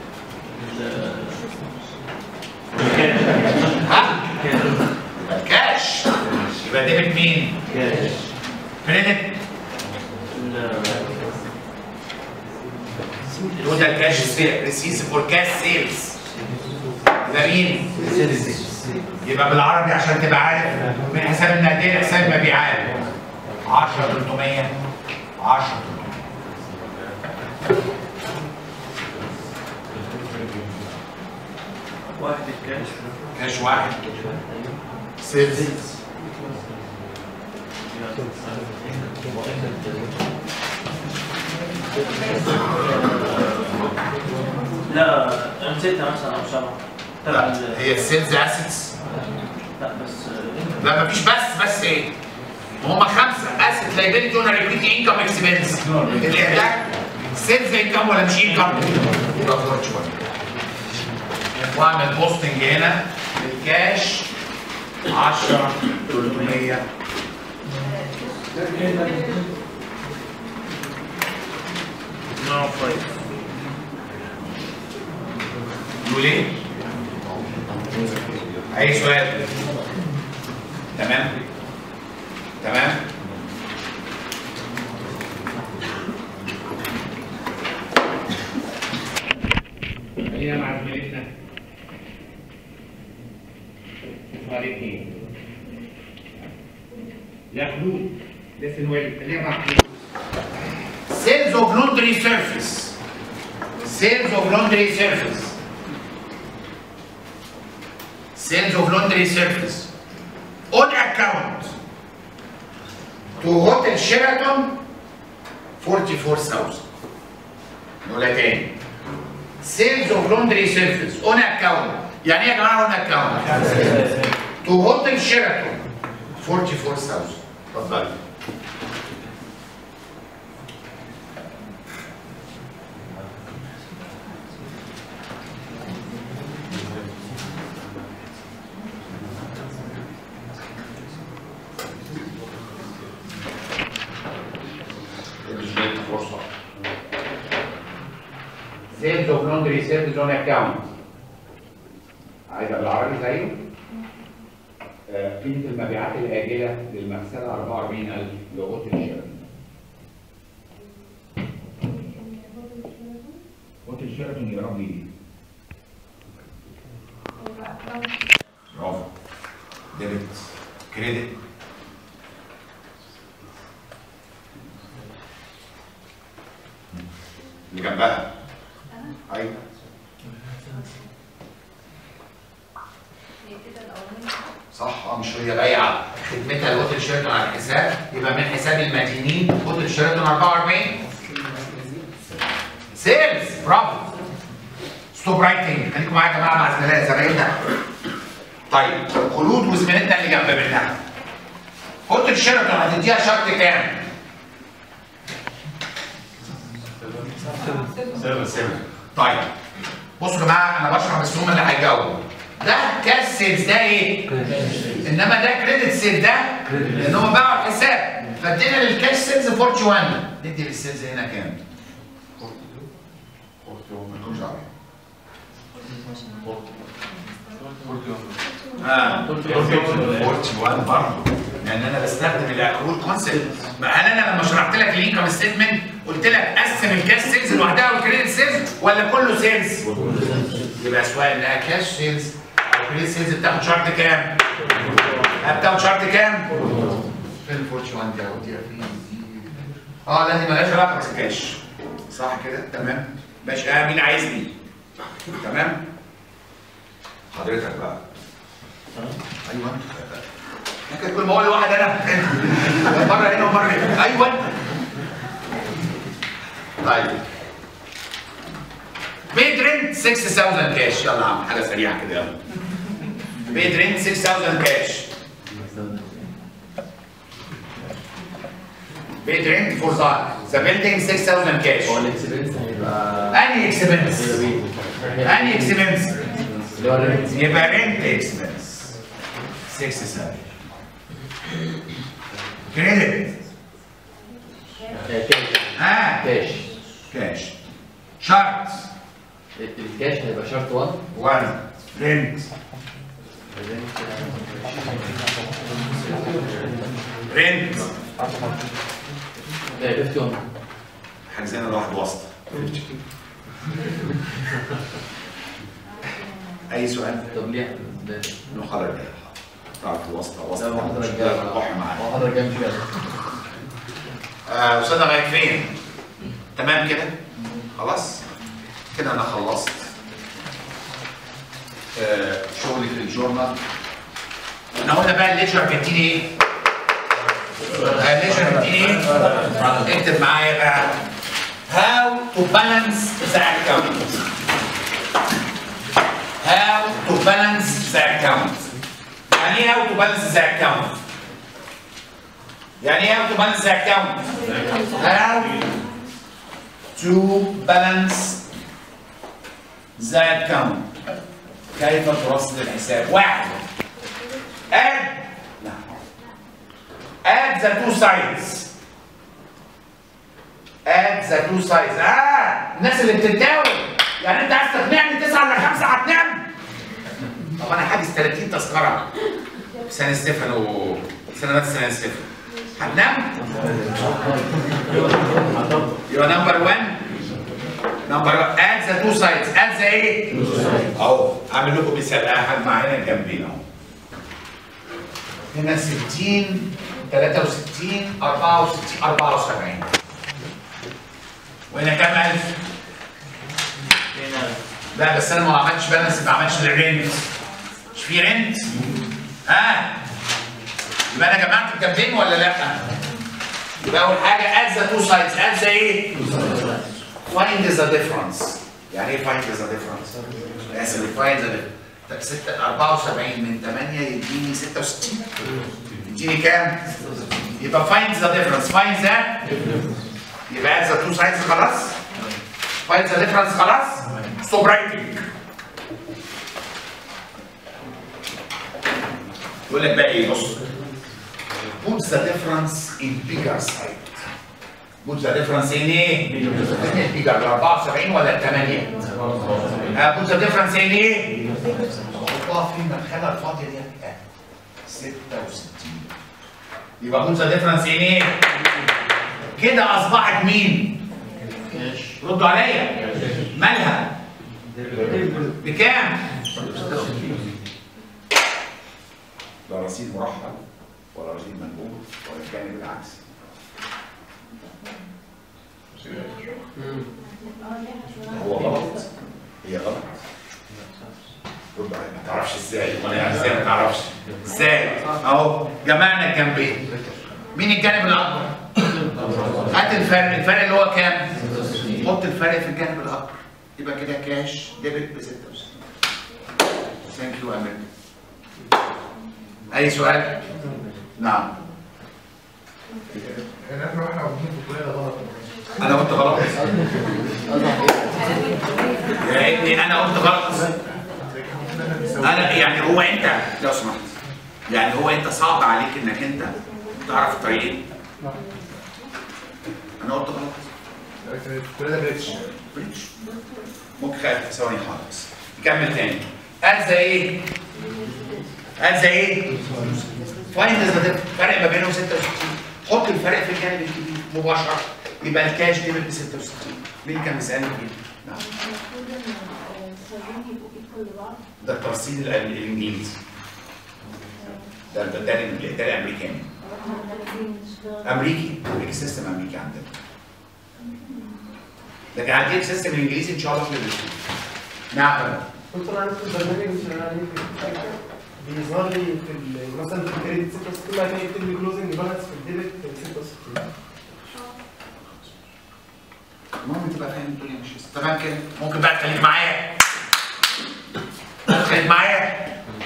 B: كاش
A: ها؟
B: كاش
A: كاش يبقى ديبت مين؟
B: كاش
A: كريدت توتال كاش ريسيس فور كاش سيلز يبقى مين؟ يبقى بالعربي عشان تبقى عارف من حساب النقديه لحساب المبيعات 10 300 10
B: واحد الكاش
A: كاش واحد سيلز
B: لا انا نسيتها مثلا او سبعه تبع
A: لا
B: ال-
A: هي السيلز اسيتس
E: لا بس
A: لا مفيش بس بس ايه؟ هم خمسه اسيت لايبيلتي اون ريبيت انكم اكسبنس الاهلاك سيلز انكم ولا مش انكم؟ يبقى فورتشوال واعمل بوستنج هنا الكاش 10 300 يقول ايه؟ اي سؤال؟ تمام؟ تمام؟ خلينا مع زميلتنا سؤال اثنين يا خلود listen well خلينا مع خلود sales of laundry surface sales of laundry surface sales of laundry surface on account to hotel Sheraton 44,000 نقولها تاني sales of laundry surface on account يعني ايه يا جماعه on account to hotel Sheraton 44,000 اتفضل اديت فرصه sales of laundry service on account عايز بالعربي زيه آه، قيمة المبيعات الآجلة للمغسلة 44000 لغوت الشيراتون هوتيل شيراتون يا رب يجي برافو ديبت كريدت اللي جنبها ايوه صح اه مش هي بايعه خدمتها لهوتيل شيراتون على الحساب يبقى من حساب المدينين هوتيل شيراتون 44 سيلز برافو ستوب رايتنج خليكم معايا يا جماعه مع زملاء زمايلنا طيب خلود وزميلتنا اللي جنب منها هوتيل شيراتون هتديها شرط كام؟ طيب بصوا يا جماعه انا بشرح بس هم اللي هيجاوبوا ده كاش سيلز ده ايه؟ انما ده كريدت سيل ده لان هم باعوا الحساب فادينا للكاش سيلز 41 ندي للسيلز هنا كام؟ مالكمش دعوه اه 41 برضه لان انا بستخدم الاكرول كونسيبت ما هل انا لما شرحت لك الانكم ستيتمنت قلت لك قسم الكاش سيلز لوحدها والكريدت سيلز ولا كله سيلز؟ يبقى سواء انها كاش سيلز او كريدت سيلز بتاخد شرط كام؟ بتاخد شرط كام؟ فين ال 41 دي اهو دي فين اه لا دي مالهاش علاقه بالكاش صح كده؟ تمام ماشي اه مين عايزني؟ تمام؟ حضرتك بقى ايوه ممكن كل ما اقول لواحد انا مره هنا ومره هنا ايوه طيب بيد رينت 6000 كاش يلا يا عم حاجه سريعه كده يلا بيد رينت 6000 كاش بيد رينت فور ذا بيلدينج 6000 كاش
B: هو الاكسبنس هيبقى
A: انهي اكسبنس انهي اكسبنس
B: اللي هو الرينت
A: يبقى رينت اكسبنس 67 كريدت
B: كاش
A: ها
B: كاش
A: كاش شرط
B: الكاش هيبقى شرط 1
A: 1 رينت رينت
B: 51
A: حاجزين الواحد وسط اي سؤال
B: طب ليه ده
A: المحاضره الجايه تعرف الوسط وسط
B: ده محاضرة
A: مش
B: الجاية
A: روح معانا
B: محاضرة جاية مش كده
A: آه، استاذ لغايه فين؟ تمام كده؟ خلاص؟ كده انا خلصت آه، شغلي في الجورنال انا قلنا بقى الليجر بيديني ايه؟ آه، الليجر بيديني ايه؟ اكتب معايا بقى How to balance the account How to balance the account يعني ايه اوت بالانس ذا اكونت يعني ايه اوت بالانس ذا اكونت how to balance the account كيف ترصد الحساب واحد add لا add the two sides add the two sides اه الناس اللي بتتداول يعني انت عايز تقنعني تسعه ولا خمسه هتنام طب انا حاجز 30 تذكره في سان ستيفانو سينمات سان ستيفانو هتنام؟ يبقى نمبر 1 نمبر 1 اد ذا تو سايدز اد ذا ايه؟ اهو اعمل لكم مثال احد مع هنا جنبينا اهو هنا 60 63 64 74 وهنا كام ألف؟ لا بس انا ما عملتش بالانس ما عملتش الرنت مش في رنت؟ ها؟ يبقى انا جمعت الجنبين ولا لا؟ يبقى اول حاجه اد ذا تو سايدز اد ذا ايه؟ find the difference يعني ايه find the difference؟ اسف find the difference 6 74 من 8 يديني 66 يديني كام؟ يبقى find the difference find the يبقى add the two sides خلاص find the difference خلاص stop writing يقول لك بقى ايه بص put the difference in bigger side put the difference in ايه؟ bigger ال 74 ولا ال 8 آه، put the difference in ايه؟ حطها في المدخله الفاضيه دي آه، 66 يبقى put the difference in ايه؟ كده اصبحت مين؟ ردوا عليا مالها؟ بكام؟ لا رصيد مرحب ولا رصيد منقول ولا الجانب العكس هو غلط هي غلط رد عليا ما تعرفش ازاي وانا ازاي ما تعرفش ازاي اهو جمعنا الجنبين مين الجانب الاكبر هات الفرق الفرق اللي هو كام حط الفرق في الجانب الاكبر يبقى كده كاش ديبت ب 66 ثانك يو امير اي سؤال نعم
F: يعني احنا واحنا عاوزين في الكليه ده غلط
A: انا قلت غلط يا ابني انا قلت غلط انا يعني هو انت لو سمحت يعني هو انت صعب عليك انك انت تعرف الطريقين انا قلت غلط
F: في الكليه ده بريتش
A: بريتش ممكن خليك ثواني خالص نكمل تاني هات زي ايه؟ هات زي ايه؟ فاين فرق ما بينهم 66 حط الفرق في الجانب الكبير مباشره يبقى الكاش دي ب 66 مين كان بيسالني كده؟ نعم ده الترصيد الأ- الانجليزي ده ده ده الإنجليزي، ده الامريكاني امريكي امريكي سيستم امريكي عندنا لكن عندي سيستم الانجليزي ان شاء الله في الاسبوع نعم
G: دكتور انا في البرنامج اللي شغال عليه في الفاكر بيظهر لي في ال- مثلا في الكريدت 66 بعد كده يكتب لي كلوزنج بالانس في الديبت 66
A: المهم تبقى فاهم الدنيا ماشيه ازاي. تمام كده ممكن بقى تخليك معايا خليك معايا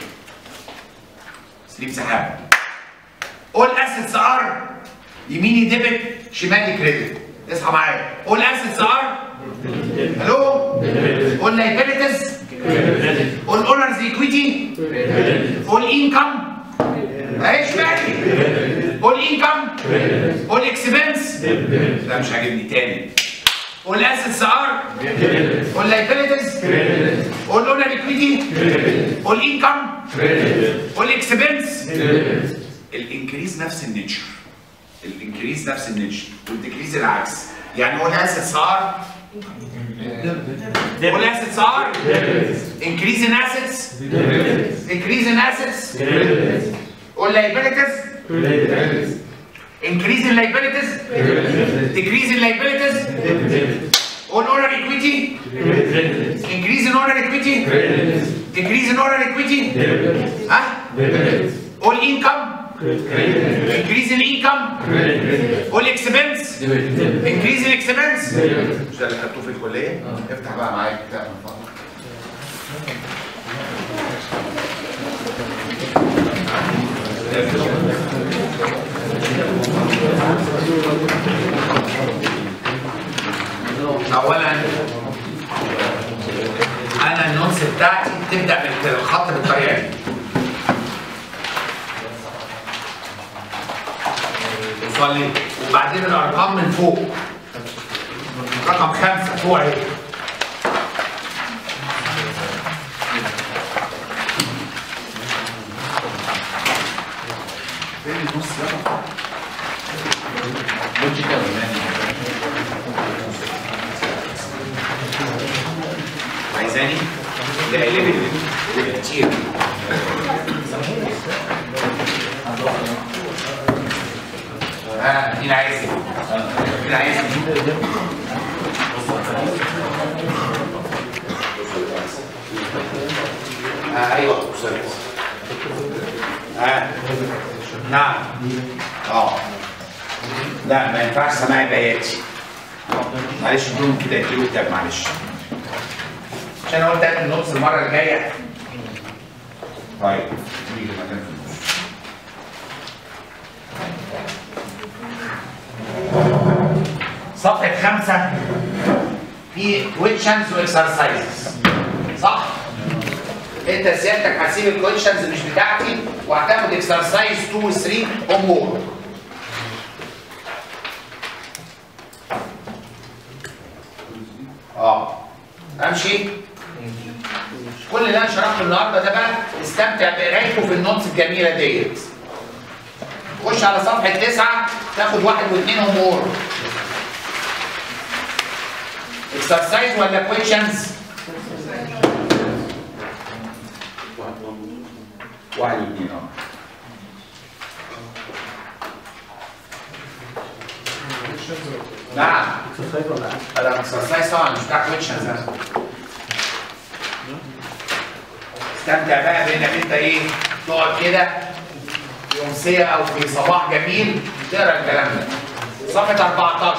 A: سليم سحاب قول اسيتس ار يميني ديبت شمالي كريدت اصحى معايا قول اسيتس ار الو قول لايبيليتيز قول اونرز ايكويتي قول انكم اهي شمالي قول انكم قول اكسبنس لا مش عاجبني تاني قول اسيتس ار قول لايبيليتيز قول اونر ايكويتي قول انكم قول اكسبنس الانكريز نفس النيتشر الانكريز نفس النيتشر والديكريز العكس يعني قول اسيتس ار قول اسيتس ار increase in assets decrease in assets قول liabilities increase in liabilities decrease in liabilities قول owner equity increase in owner equity decrease in owner equity ها قول income increase in income قول expense increase in expense مش ده اللي خدتوه في الكليه افتح بقى معايا الكتاب من فضلك اولا انا النونس بتاعتي بتبدا من الخط بالطريقه دي وصلي وبعدين الارقام من فوق رقم خمسه فوق اهي فين النص يلا
B: لوجيكال يعني
A: عايزاني؟ لا اللي اللي كتير ها مين عايز ايه؟ مين عايز ايه؟ آه ايوه أستاذ. ها نعم اه لا ما ينفعش سماعي بياتي معلش بدون كده اديله التاب معلش عشان انا قلت هات النص المره الجايه طيب نيجي مكان في النص صفحه خمسه في كويشنز واكسرسايزز صح؟ انت سيادتك هتسيب الكويشنز مش بتاعتي وهتاخد اكسرسايز 2 و 3 امور اه امشي كل اللي انا شرحته النهارده ده بقى استمتع بقرايته في النوتس الجميله ديت خش على صفحه تسعه تاخد واحد واثنين امور اكسرسايز ولا كويشنز؟ واحد واثنين اه نعم انا اكسرسايز طبعا مش بتاع كويشنز انا استمتع بقى بانك انت ايه تقعد كده في امسيه او في صباح جميل تقرا الكلام ده صفحه 14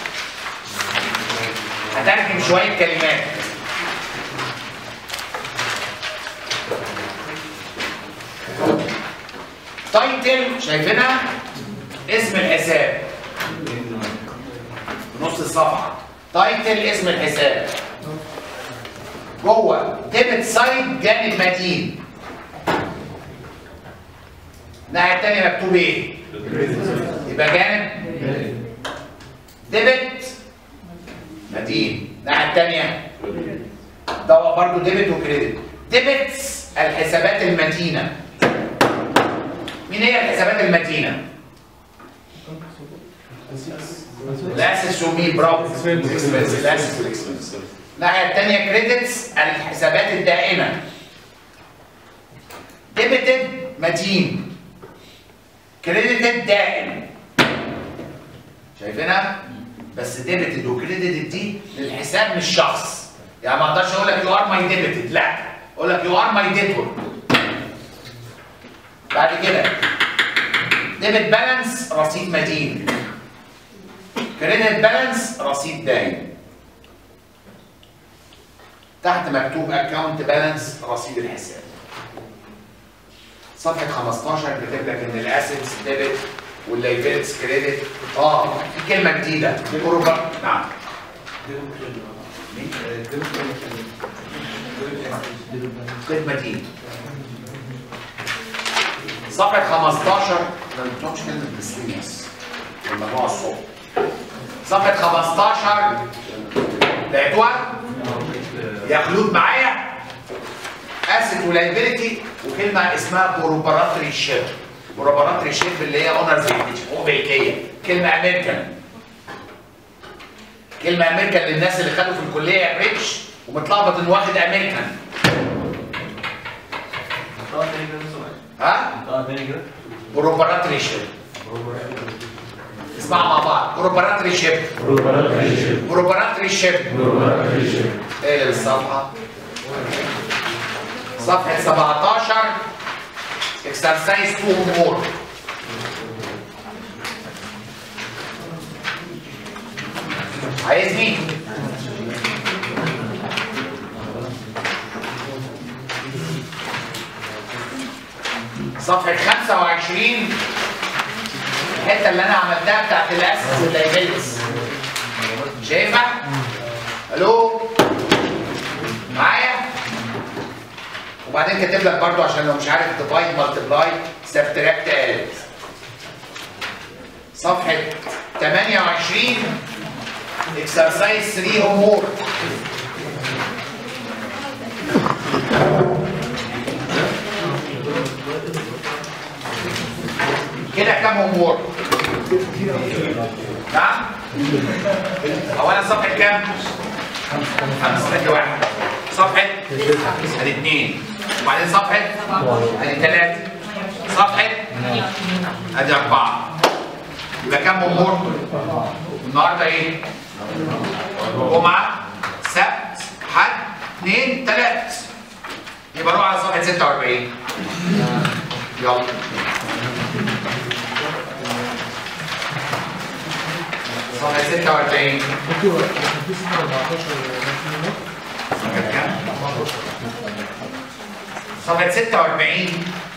A: هترجم شويه كلمات تايتل شايفينها اسم الحساب في نص الصفحه تايتل اسم الحساب جوه ديبت سايد جانب مدين الناحيه الثانيه مكتوب ايه؟ يبقى جانب ديبت مدين الناحيه الثانيه ده برضه ديبت وكريدت ديبتس الحسابات المتينه مين هي الحسابات المتينه؟ الاسس ومين برافو الاسس والاكسبنس الناحيه الثانيه كريدتس الحسابات الدائمه ديبتد متين كريديتد دائم شايفينها بس ديبتد وكريديتد دي للحساب مش شخص يعني ما اقدرش اقول لك يو ار ماي ديبتد لا اقول لك يو ار ماي ديبتور بعد كده ديبت بالانس رصيد مدين كريدت بالانس رصيد داين تحت مكتوب اكونت بالانس رصيد الحساب صفحه 15 كاتب لك ان الاسيتس ديبت واللايبيلتس كريدت اه في كلمه جديده اوروبا نعم مين؟ كلمه دي صفحه 15 ما بتقولش كلمه مسلمس المجموعه الصبح صفحه 15 لقيتوها يا خلود معايا اسيت ولايبيلتي وكلمه اسمها بروبراتري شيب بروبراتري شيب اللي هي اونرز حقوق ملكيه كلمه امريكان كلمه امريكان للناس اللي خدوا في الكليه يا ريتش ومتلخبط انه واخد امريكان ها بروبراتري شيب اسمعوا مع بعض بروبراتري شيب بروبراتري شيب ايه الصفحه صفحه 17 اكسرسايز 2 مور عايز مين؟ صفحة 25 الحتة اللي أنا عملتها بتاعت الأسس واللايبيلتس شايفها؟ ألو؟ معايا؟ وبعدين كاتب لك برضو عشان لو مش عارف ديفايد مالتبلاي سبتراكت اد صفحة 28 اكسرسايز 3 هوم وورك كده كام هوم وورك؟ نعم؟ اولا صفحة كام؟ خمسة ادي واحد صفحة ادي اثنين وبعدين صفحة ادي ثلاثة صفحة ادي أربعة يبقى كام هوم وورك؟ النهارده ايه؟ جمعة سبت حد اثنين ثلاث يبقى روح على صفحة 46 يلا صفحة 46 صفحة كام؟ صفحة 46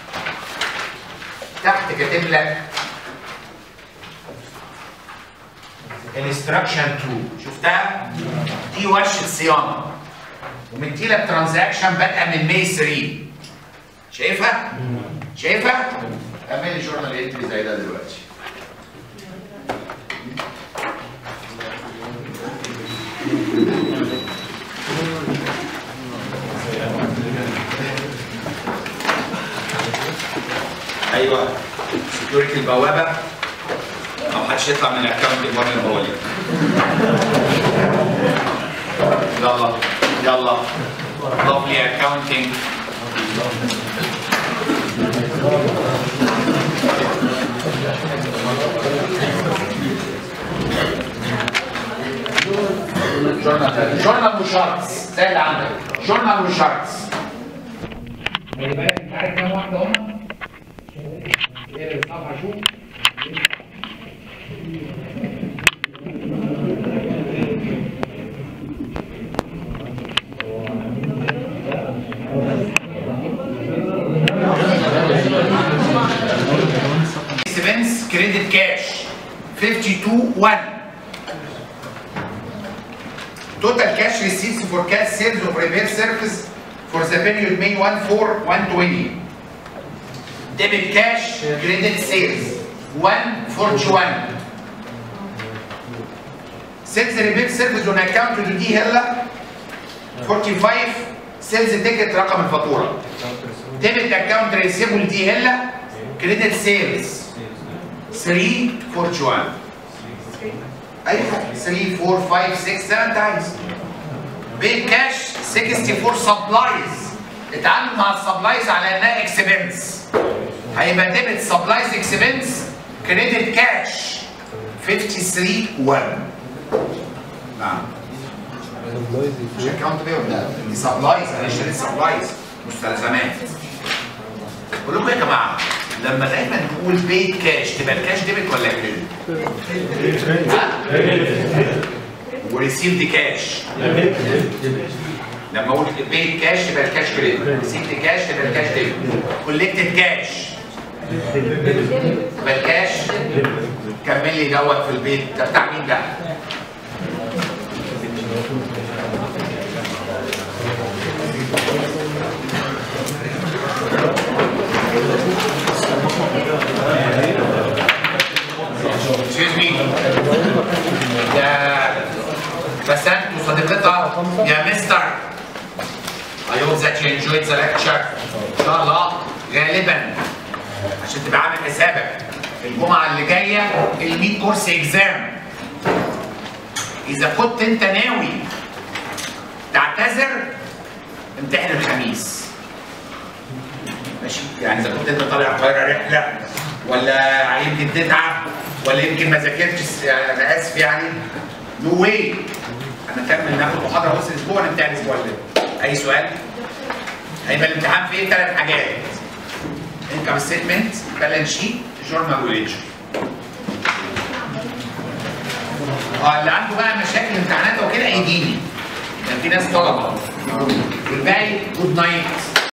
A: تحت كاتب لك انستراكشن 2 شفتها؟ دي ورشة صيانة ومديلك ترانزاكشن بادئة من ماي 3 شايفها؟ شايفها؟ اعمل لي جورنال انتري زي ده دلوقتي ايوه سكيورتي البوابه او محدش يطلع من الاكونت بره البوابه يلا يلا lovely accounting جورنال جورنال وشارتس زي اللي عندك جورنال وشارتس خلي بالك انت عارف كام واحده هم؟ اقرا الصفحه شوف expense credit cash 52 1 total cash receipts for cash sales of repair service for the period May 1 4 120 debit cash credit sales 141 sales repair service on account to دي هلا 45 sales ticket رقم الفاتوره debit account receivable دي هلا كريدت سيلز 3 41 ايوه 3 4 5 6 7 انت عايز بيت كاش 64 سبلايز اتعامل مع السبلايز على انها اكسبنس هيبقى ديبت سبلايز اكسبنس كريدت كاش 53 1 نعم مش اكونت بيه ولا دي سبلايز انا اشتريت سبلايز مستلزمات بقول لكم يا جماعه لما دايما نقول بيت كاش تبقى الكاش ديبت ولا كريدت؟ ها؟ وريسيفد كاش لما اقول بيت كاش تبقى الكاش كريدت ريسيفد كاش تبقى الكاش ديبت كولكتد كاش تبقى الكاش كمل لي دوت في البيت ده بتاع مين ده؟ Excuse me. يا بسنت وصديقتها يا مستر I hope that you enjoyed the lecture. إن شاء الله غالبا عشان تبقى عامل حسابك الجمعة اللي جاية ال 100 كورس اكزام. إذا كنت أنت ناوي تعتذر امتحن الخميس. ماشي؟ يعني إذا كنت أنت طالع القاهرة رحلة ولا يمكن تتعب ولا يمكن ما ذاكرتش يعني انا اسف يعني نو واي هنكمل ناخد محاضره نص الاسبوع نمتحن الاسبوع اللي جاي. اي سؤال؟ هيبقى الامتحان في ايه؟ ثلاث حاجات انكم ستيتمنت بالانس شيت جورنال وليدجر اه اللي عنده بقى مشاكل امتحانات وكده يجيني كان في ناس طلبه والباقي جود نايت